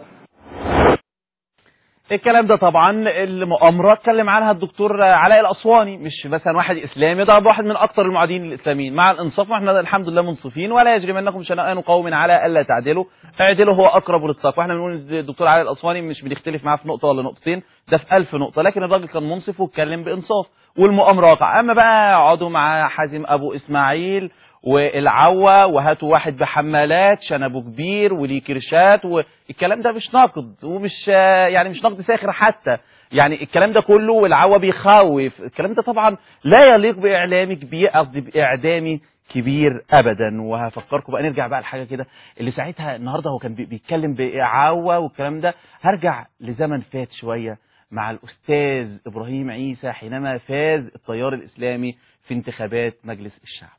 الكلام ده طبعا المؤامره اتكلم عنها الدكتور علاء الاسواني مش مثلا واحد اسلامي ده واحد من اكثر المعادين الاسلاميين مع الانصاف واحنا الحمد لله منصفين ولا يجرمنكم شنآن قوم على الا تعدلوا اعدلوا هو اقرب للتقوى واحنا بنقول الدكتور علاء الاسواني مش بنختلف معاه في نقطه ولا نقطتين ده في ألف نقطه لكن الراجل كان منصف واتكلم بانصاف والمؤامره وقع اما بقى اقعدوا مع حازم ابو اسماعيل والعوا وهاتوا واحد بحمالات شنبه كبير وليه كرشات والكلام ده مش ناقد ومش يعني مش نقد ساخر حتى يعني الكلام ده كله والعوا بيخوف الكلام ده طبعا لا يليق باعلامي كبير قصدي باعدامي كبير ابدا وهفكركم بقى نرجع بقى لحاجه كده اللي ساعتها النهارده هو كان بي- بيتكلم بعوا والكلام ده هرجع لزمن فات شويه مع الاستاذ ابراهيم عيسى حينما فاز التيار الاسلامي في انتخابات مجلس الشعب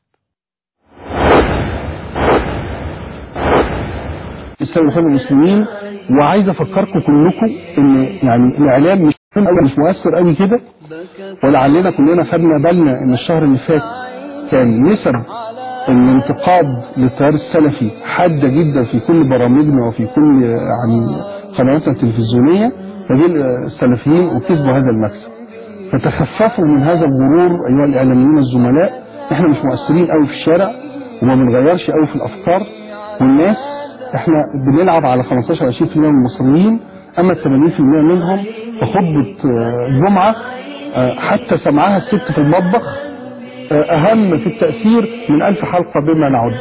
الاسلام يحب المسلمين وعايز افكركم كلكم ان يعني الاعلام مش أوي مش مؤثر قوي كده ولعلنا كلنا خدنا بالنا ان الشهر اللي فات كان نسب الانتقاد للتيار السلفي حاده جدا في كل برامجنا وفي كل يعني قنواتنا التلفزيونيه فدول السلفيين وكسبوا هذا المكسب فتخففوا من هذا الغرور ايها الاعلاميين الزملاء احنا مش مؤثرين قوي في الشارع وما بنغيرش قوي في الافكار والناس احنا بنلعب على 15 20% من المصريين اما ال 80% منهم فخطبه آه، الجمعه آه، حتى سمعها الست في المطبخ آه، اهم في التاثير من ألف حلقه بما نعد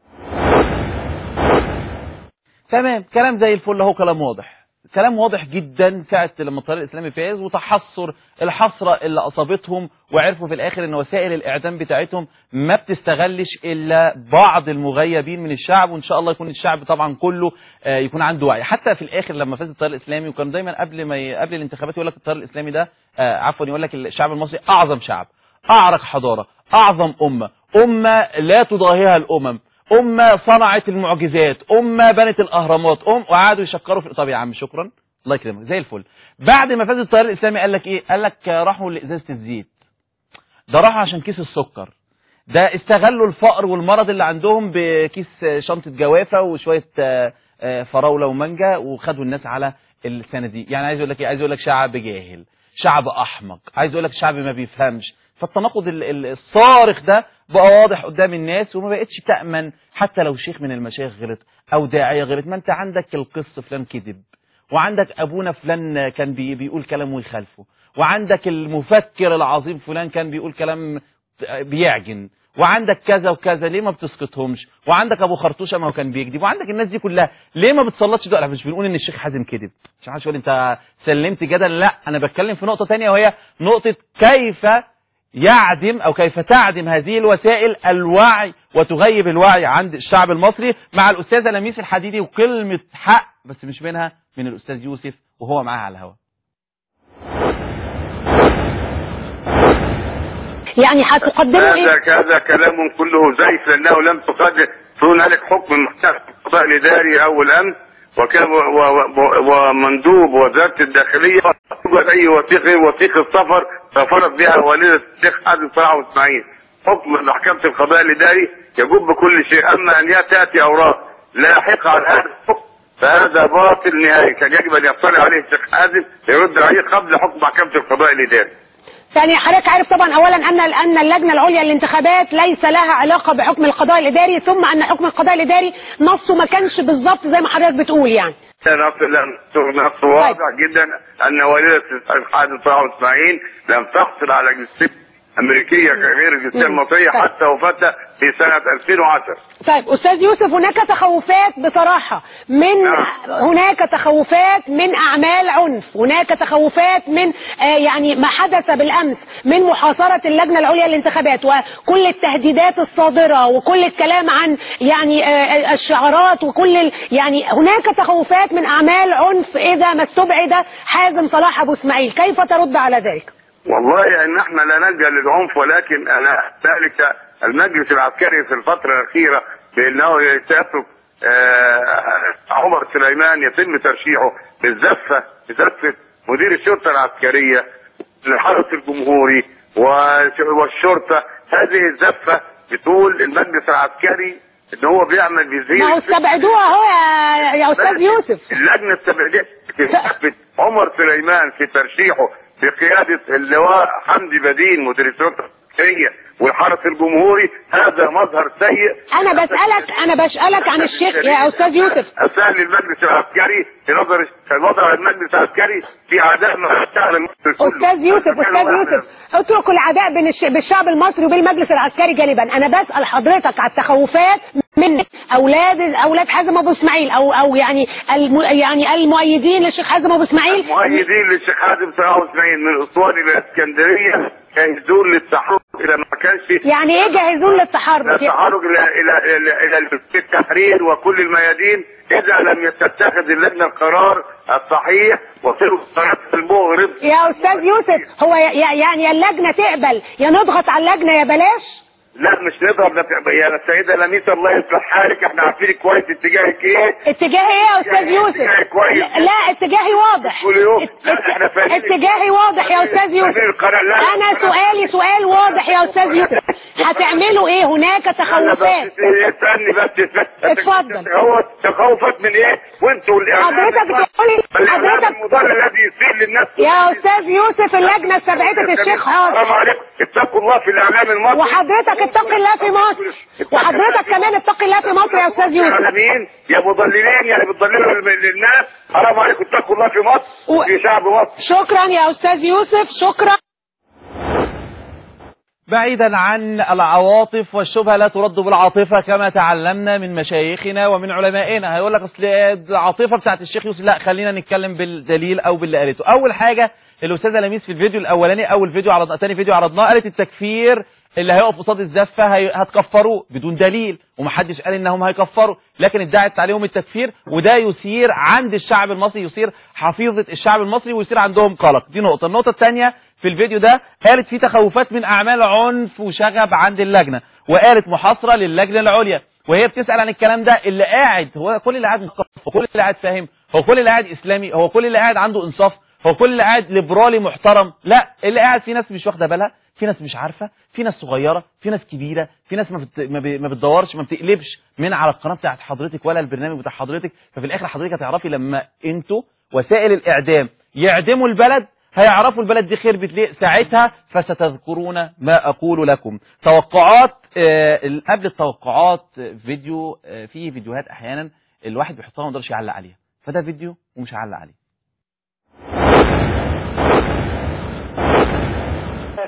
تمام كلام زي الفل اهو كلام واضح كلام واضح جدا ساعة لما التيار الإسلامي فاز وتحسر الحسرة اللي أصابتهم وعرفوا في الآخر إن وسائل الإعدام بتاعتهم ما بتستغلش إلا بعض المغيبين من الشعب وإن شاء الله يكون الشعب طبعا كله آه، يكون عنده وعي حتى في الآخر لما فاز التيار الإسلامي وكان دايما قبل ما ي... قبل الانتخابات يقول لك التيار الإسلامي ده آه، عفوا يقول لك الشعب المصري أعظم شعب أعرق حضارة أعظم أمة أمة لا تضاهيها الأمم أمة صنعت المعجزات أمة بنت الأهرامات أم وقعدوا يشكروا في طب يا عم شكرا الله يكرمك زي الفل بعد ما فاز التيار الإسلامي قال لك إيه قال لك راحوا لإزازة الزيت ده راحوا عشان كيس السكر ده استغلوا الفقر والمرض اللي عندهم بكيس شنطة جوافة وشوية آه، آه، فراولة ومانجا وخدوا الناس على الصناديق يعني عايز اقول لك ايه عايز اقول لك شعب جاهل شعب احمق عايز اقول لك شعب ما بيفهمش فالتناقض ال- ال- الصارخ ده بقى واضح قدام الناس وما بقتش تأمن حتى لو شيخ من المشايخ غلط او داعية غلط ما انت عندك القس فلان كذب وعندك ابونا فلان كان بي بيقول كلام ويخالفه وعندك المفكر العظيم فلان كان بيقول كلام بيعجن وعندك كذا وكذا ليه ما بتسقطهمش وعندك ابو خرطوشه ما هو كان بيكذب وعندك الناس دي كلها ليه ما بتسلطش دول مش بنقول ان الشيخ حازم كذب مش عارف يقول انت سلمت جدل لا انا بتكلم في نقطه تانية وهي نقطه كيف يعدم او كيف تعدم هذه الوسائل الوعي وتغيب الوعي عند الشعب المصري مع الاستاذه لميس الحديدي وكلمه حق بس مش منها من الاستاذ يوسف وهو معاها على الهواء يعني هتقدموا ايه هذا هذا كلام كله زيف لانه لم تقدم هنالك حكم من محكمه القضاء الاداري او الامن وكان و- و- و- ومندوب وزاره الداخليه توجد اي وثيقه وثيقه سفر سافرت بها والده الشيخ حازم صلاح اسماعيل حكم من محكمه القضاء الاداري يجب كل شيء اما ان تاتي اوراق لاحقه على هذا الحكم فهذا باطل نهائي كان يجب ان يطلع عليه الشيخ حازم يرد عليه قبل حكم محكمه القضاء الاداري يعني حضرتك عارف طبعا اولا ان ان اللجنه العليا للانتخابات ليس لها علاقه بحكم القضاء الاداري ثم ان حكم القضاء الاداري نصه ما كانش بالظبط زي ما حضرتك بتقول يعني نص نص واضح جدا ان والده الشيخ حازم صلاح اسماعيل لم تحصل على جنسيه امريكيه غير الجنسيه المصريه حتى وفاتها في سنه 2010 طيب استاذ يوسف هناك تخوفات بصراحه من هناك تخوفات من اعمال عنف هناك تخوفات من آه يعني ما حدث بالامس من محاصره اللجنه العليا للانتخابات وكل التهديدات الصادره وكل الكلام عن يعني آه الشعارات وكل ال يعني هناك تخوفات من اعمال عنف اذا ما استبعد حازم صلاح ابو اسماعيل كيف ترد على ذلك والله ان احنا لا نلجا للعنف ولكن انا ذلك المجلس العسكري في الفتره الاخيره بانه يترك آه عمر سليمان يتم ترشيحه بالزفه بزفه مدير الشرطه العسكريه للحرس الجمهوري والشرطه هذه الزفه بتقول المجلس العسكري ان هو بيعمل بيزيد ما هو استبعدوها اهو يا, يا استاذ يوسف اللجنه استبعدت تثبت عمر سليمان في ترشيحه بقيادة اللواء حمدي بدين مدير الشرطة العسكرية والحرس الجمهوري هذا مظهر سيء انا بسألك انا بسألك عن الشيخ يا استاذ يوسف اسهل المجلس العسكري في نظر الوضع المجلس العسكري في عداء مع الشعب المصري كله استاذ يوسف استاذ يوسف اتركوا العداء بين الش... بالشعب المصري وبين المجلس العسكري جانبا انا بسأل حضرتك على التخوفات من اولاد اولاد حازم ابو اسماعيل او او يعني الم... يعني المؤيدين للشيخ حازم ابو اسماعيل المؤيدين للشيخ حازم صلاح اسماعيل من اسوان الى اسكندريه جاهزون للتحرك الى ما كانش يعني ايه جاهزون للتحرك التحرك الى الى الى, إلى التحرير وكل الميادين اذا لم تتخذ اللجنه القرار الصحيح وصلوا القرار المغرب يا استاذ يوسف هو يعني اللجنه تقبل يا نضغط على اللجنه يا بلاش لا مش نضرب يا السيدة لميس الله يصلح حالك احنا عارفين كويس اتجاهك ايه اتجاهي ايه يا استاذ يوسف اتجاهك كويس لا اتجاهي واضح كل يوم لا احنا فاهمين اتجاهي واضح يا استاذ يوسف انا سؤالي سؤال واضح يا استاذ يوسف هتعملوا ايه هناك تخوفات استني بس اتفضل هو تخوفات من ايه وانتوا حضرتك بتقولي حضرتك المضر الذي يصير للناس يا استاذ يوسف اللجنه استبعدت الشيخ حاضر حرام عليكم اتقوا الله في الاعلام المصري وحضرتك اتق الله في مصر وحضرتك كمان اتق الله في مصر يا استاذ يوسف مين يا مضللين يعني بتضللوا للناس حرام عليكم اتقوا الله في مصر وفي شعب مصر شكرا يا استاذ يوسف شكرا بعيدا عن العواطف والشبهة لا ترد بالعاطفة كما تعلمنا من مشايخنا ومن علمائنا هيقول لك اصل العاطفة بتاعت الشيخ يوسف لا خلينا نتكلم بالدليل او باللي قالته اول حاجة الاستاذة لميس في الفيديو الاولاني اول فيديو عرضناه تاني فيديو عرضناه قالت التكفير اللي هيقف قصاد الزفة هي... هتكفروه بدون دليل ومحدش قال انهم هيكفروا لكن ادعت عليهم التكفير وده يثير عند الشعب المصري يثير حفيظة الشعب المصري ويثير عندهم قلق دي نقطة النقطة الثانية في الفيديو ده قالت في تخوفات من اعمال عنف وشغب عند اللجنة وقالت محاصرة للجنة العليا وهي بتسأل عن الكلام ده اللي قاعد هو كل اللي قاعد مثقف هو كل اللي قاعد فاهم هو كل اللي قاعد اسلامي هو كل اللي قاعد عنده انصاف هو كل اللي قاعد ليبرالي محترم لا اللي قاعد في ناس مش واخده بالها في ناس مش عارفه في ناس صغيره في ناس كبيره في ناس ما بت... ما, ب... ما بتدورش ما بتقلبش من على القناه بتاعت حضرتك ولا البرنامج بتاع حضرتك ففي الاخر حضرتك هتعرفي لما انتوا وسائل الاعدام يعدموا البلد هيعرفوا البلد دي خربت ليه ساعتها فستذكرون ما اقول لكم توقعات آه قبل التوقعات فيديو آه في فيديوهات احيانا الواحد بيحطها ما يقدرش يعلق عليها فده فيديو ومش هعلق عليه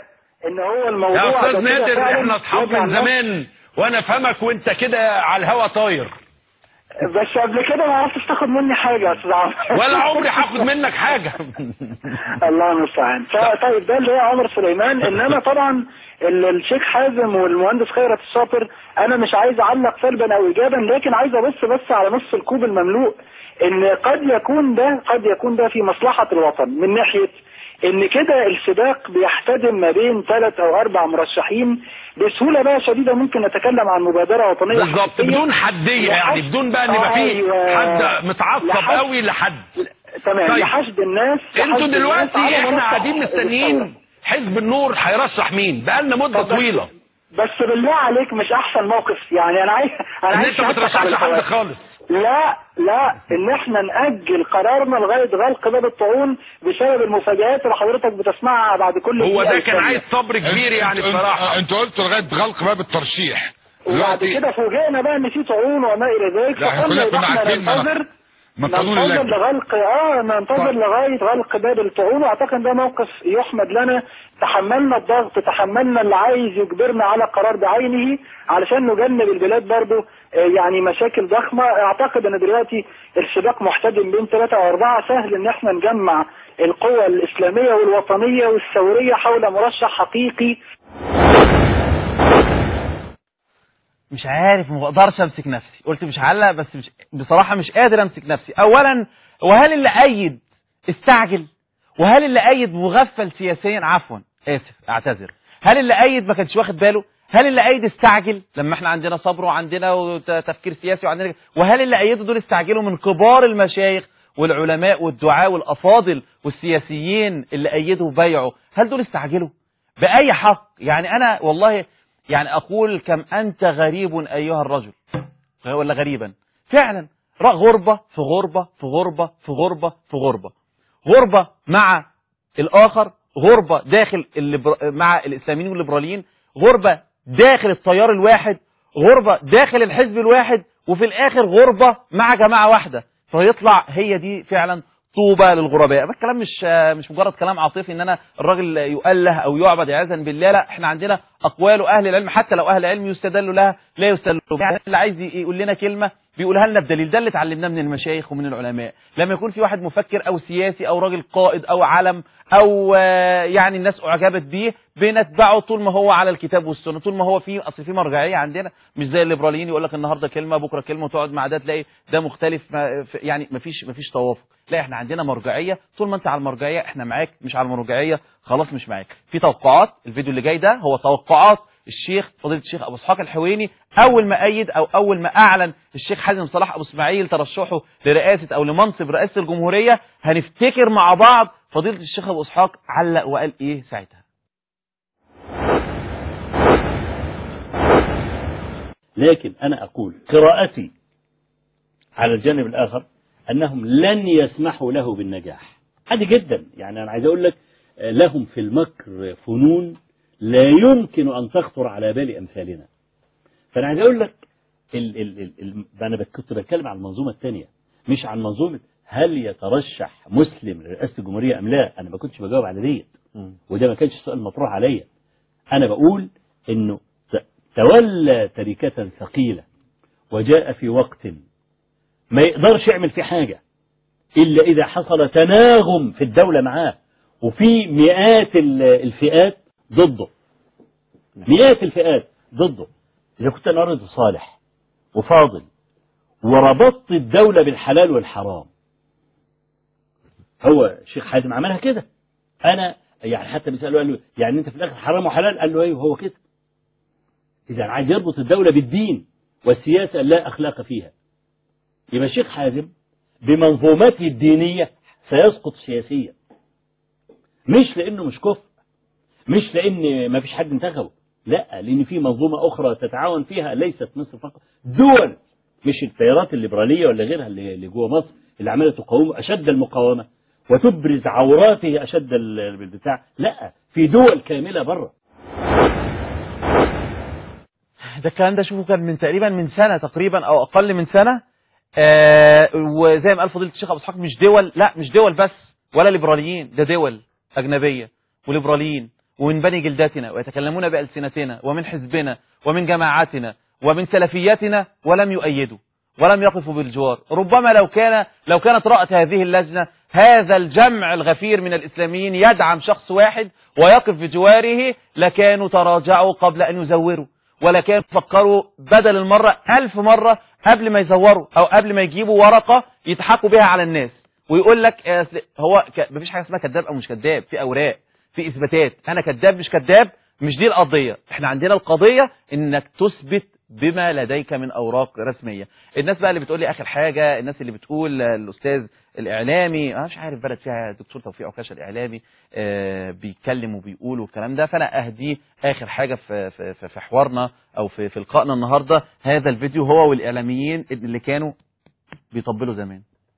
ان هو الموضوع يا ده استاذ كده نادر فعلاً احنا اصحاب يرجع من لنفس- زمان وانا افهمك وانت كده على الهوا طاير بس قبل كده ما عرفتش تاخد مني حاجه يا استاذ عمرو ولا عمري هاخد منك حاجه الله المستعان ف- طيب ده اللي هو عمر سليمان انما طبعا ال- الشيخ حازم والمهندس خيرت الشاطر انا مش عايز اعلق سلبا او ايجابا لكن عايز ابص بس على نص الكوب المملوء ان قد يكون ده قد يكون ده في مصلحة الوطن من ناحية ان كده السباق بيحتدم ما بين ثلاث او اربع مرشحين بسهولة بقى شديدة ممكن نتكلم عن مبادرة وطنية بالظبط حقيقية بدون حديه يعني لحشد- بدون بقى ان يبقى فيه أيوة. حد متعصب لحشد- قوي لحد تمام طيب. لحشد الناس انتوا لحشد الناس دلوقتي على احنا منصة قاعدين الثورة. مستنيين حزب النور هيرشح مين بقالنا مده طب بس- طويله بس بالله عليك مش احسن موقف يعني انا عايز انا ان عايز انت ما أشهدك ترشحش على حد الهواء. خالص لا لا ان احنا نأجل قرارنا لغاية غلق باب الطاعون بسبب المفاجآت اللي حضرتك بتسمعها بعد كل هو دقيقة ده كان والثانية. عايز صبر كبير يعني انت- بصراحه انت قلت لغايه غلق باب الترشيح وبعد دلوقتي كده فوجئنا بقى ان في طاعون وما الى ذلك لا، احنا فقلنا كلنا يبقى كنا احنا عارفين ما- ننتظر ما قانون ننتظر اللجنة. لغلق اه ننتظر لغايه غلق باب الطاعون واعتقد ده موقف يحمد لنا تحملنا الضغط تحملنا اللي عايز يجبرنا على قرار بعينه علشان نجنب البلاد برضو آه، يعني مشاكل ضخمه اعتقد ان دلوقتي السباق محتدم بين ثلاثه او اربعه سهل ان احنا نجمع القوى الاسلاميه والوطنيه والثوريه حول مرشح حقيقي مش عارف ما بقدرش امسك نفسي قلت مش هعلق بس مش بصراحه مش قادر امسك نفسي اولا وهل اللي ايد استعجل وهل اللي ايد مغفل سياسيا عفوا اسف اعتذر هل اللي ايد ما كانش واخد باله هل اللي ايد استعجل لما احنا عندنا صبر وعندنا وت- تفكير سياسي وعندنا وهل اللي ايدوا دول استعجلوا من كبار المشايخ والعلماء والدعاة والافاضل والسياسيين اللي ايدوا وبايعوا هل دول استعجلوا باي حق يعني انا والله يعني اقول كم انت غريب ايها الرجل ولا غريبا فعلا را- غربة في غربة في غربة في غربة في غربة غربة مع الآخر غربة داخل الليبر... مع الإسلاميين والليبراليين غربة داخل التيار الواحد غربة داخل الحزب الواحد وفي الآخر غربة مع جماعة واحدة فيطلع هي دي فعلا طوبى للغرباء الكلام مش مش مجرد كلام عاطفي ان انا الراجل يؤله او يعبد عياذا بالله لا احنا عندنا اقوال اهل العلم حتى لو اهل العلم يستدل لها لا يستدل يعني اللي عايز يقول لنا كلمه بيقولها لنا بدليل ده اللي اتعلمناه من المشايخ ومن العلماء لما يكون في واحد مفكر او سياسي او راجل قائد او علم او آه، يعني الناس اعجبت بيه بنتبعه طول ما هو على الكتاب والسنه طول ما هو في اصل في مرجعيه عندنا مش زي الليبراليين يقول لك النهارده كلمه بكره كلمه وتقعد مع ده تلاقي ده مختلف ما في- يعني ما فيش ما فيش توافق لا احنا عندنا مرجعيه طول ما انت على المرجعيه احنا معاك مش على المرجعيه خلاص مش معاك في توقعات الفيديو اللي جاي ده هو توقعات الشيخ فضيله الشيخ ابو اسحاق الحويني اول ما ايد او اول ما اعلن الشيخ حازم صلاح ابو اسماعيل ترشحه لرئاسه او لمنصب رئاسه الجمهوريه هنفتكر مع بعض فضيله الشيخ ابو اسحاق علق وقال ايه ساعتها لكن أنا أقول قراءتي على الجانب الآخر أنهم لن يسمحوا له بالنجاح عادي جدا يعني أنا عايز أقول لك آه، لهم في المكر فنون لا يمكن أن تخطر على بال أمثالنا فأنا عايز أقول لك ال ال ال ال أنا بك- كنت بتكلم عن المنظومة الثانية مش عن منظومة هل يترشح مسلم لرئاسة الجمهورية أم لا أنا ما كنتش بجاوب على ديت وده ما كانش سؤال مطروح عليا أنا بقول إنه ت- تولى تركة ثقيلة وجاء في وقت ما يقدرش يعمل فيه حاجة إلا إذا حصل تناغم في الدولة معاه وفي مئات ال- الفئات ضده مئات الفئات ضده إذا كنت أنا رجل صالح وفاضل وربطت الدولة بالحلال والحرام هو الشيخ حازم عملها كده أنا يعني حتى بيسأله قال له يعني أنت في الآخر حرام وحلال قال له أيوه هو كده إذا عايز يربط الدولة بالدين والسياسة لا أخلاق فيها يبقى الشيخ حازم بمنظومته الدينية سيسقط سياسيا مش لأنه مش كفر مش لأن ما فيش حد انتخبه لا لأن في منظومة أخرى تتعاون فيها ليست مصر فقط دول مش التيارات الليبرالية ولا غيرها اللي اللي جوه مصر اللي عمالة تقاومه أشد المقاومة وتبرز عوراته أشد ال- البتاع لا في دول كاملة بره ده الكلام ده شوفوا كان من تقريبا من سنة تقريبا او اقل من سنة آه وزي ما قال فضيلة الشيخ ابو اسحاق مش دول لا مش دول بس ولا ليبراليين ده دول اجنبية وليبراليين ومن بني جلدتنا ويتكلمون بألسنتنا ومن حزبنا ومن جماعاتنا ومن سلفيتنا ولم يؤيدوا ولم يقفوا بالجوار ربما لو كان لو كانت رأت هذه اللجنة هذا الجمع الغفير من الإسلاميين يدعم شخص واحد ويقف بجواره لكانوا تراجعوا قبل أن يزوروا ولا كانوا فكروا بدل المرة ألف مرة قبل ما يزوروا أو قبل ما يجيبوا ورقة يضحكوا بها على الناس ويقول لك آه، أصل هو ك... مفيش حاجة اسمها كذاب أو مش كذاب في أوراق في إثباتات أنا كذاب مش كذاب مش دي القضية احنا عندنا القضية انك تثبت بما لديك من اوراق رسمية الناس بقى اللي بتقول لي اخر حاجة الناس اللي بتقول آه، الاستاذ الاعلامي انا مش عارف بلد فيها دكتور توفيق عكاشة الاعلامي آه، بيتكلم وبيقول والكلام ده فانا اهديه اخر حاجة في في في- في حوارنا او في في لقائنا النهاردة هذا الفيديو هو والاعلاميين اللي كانوا بيطبلوا زمان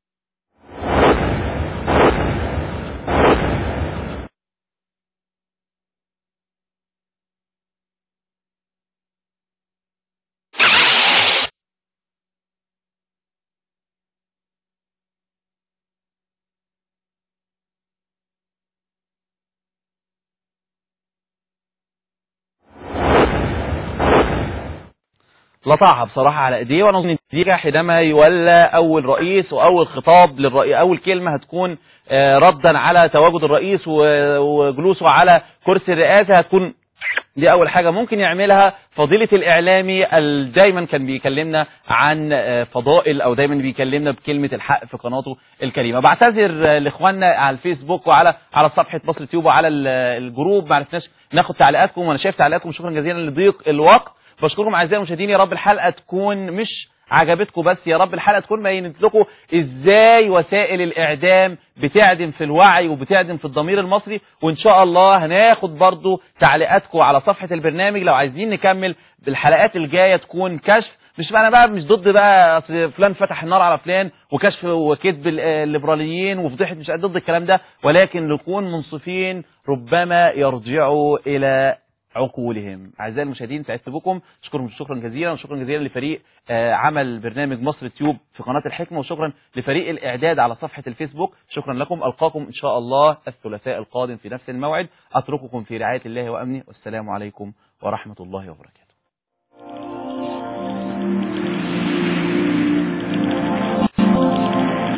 لطعها بصراحة على ايديه وانا اظن دي حينما يولى اول رئيس واول خطاب للرئيس اول كلمة هتكون آه، ردا على تواجد الرئيس و- وجلوسه على كرسي الرئاسة هتكون دي اول حاجة ممكن يعملها فضيلة الاعلامي ال- دايما كان بيكلمنا عن آه، فضائل او دايما بيكلمنا بكلمة الحق في قناته الكريمة بعتذر آه، لاخواننا على الفيسبوك وعلى على صفحة مصر تيوب وعلى ال- الجروب ما عرفناش ناخد تعليقاتكم وانا شايف تعليقاتكم شكرا جزيلا لضيق الوقت بشكركم اعزائي المشاهدين يا رب الحلقه تكون مش عجبتكم بس يا رب الحلقه تكون بينت لكم ازاي وسائل الاعدام بتعدم في الوعي وبتعدم في الضمير المصري وان شاء الله هناخد برضو تعليقاتكم على صفحه البرنامج لو عايزين نكمل بالحلقات الجايه تكون كشف مش انا بقى مش ضد بقى اصل فلان فتح النار على فلان وكشف وكذب ال- الليبراليين وفضيحه مش ضد الكلام ده ولكن نكون منصفين ربما يرجعوا الى عقولهم اعزائي المشاهدين سعدت بكم اشكركم شكرا جزيلا وشكرا جزيلا لفريق آه، عمل برنامج مصر تيوب في قناه الحكمه وشكرا لفريق الاعداد على صفحه الفيسبوك شكرا لكم القاكم ان شاء الله الثلاثاء القادم في نفس الموعد اترككم في رعايه الله وامنه والسلام عليكم ورحمه الله وبركاته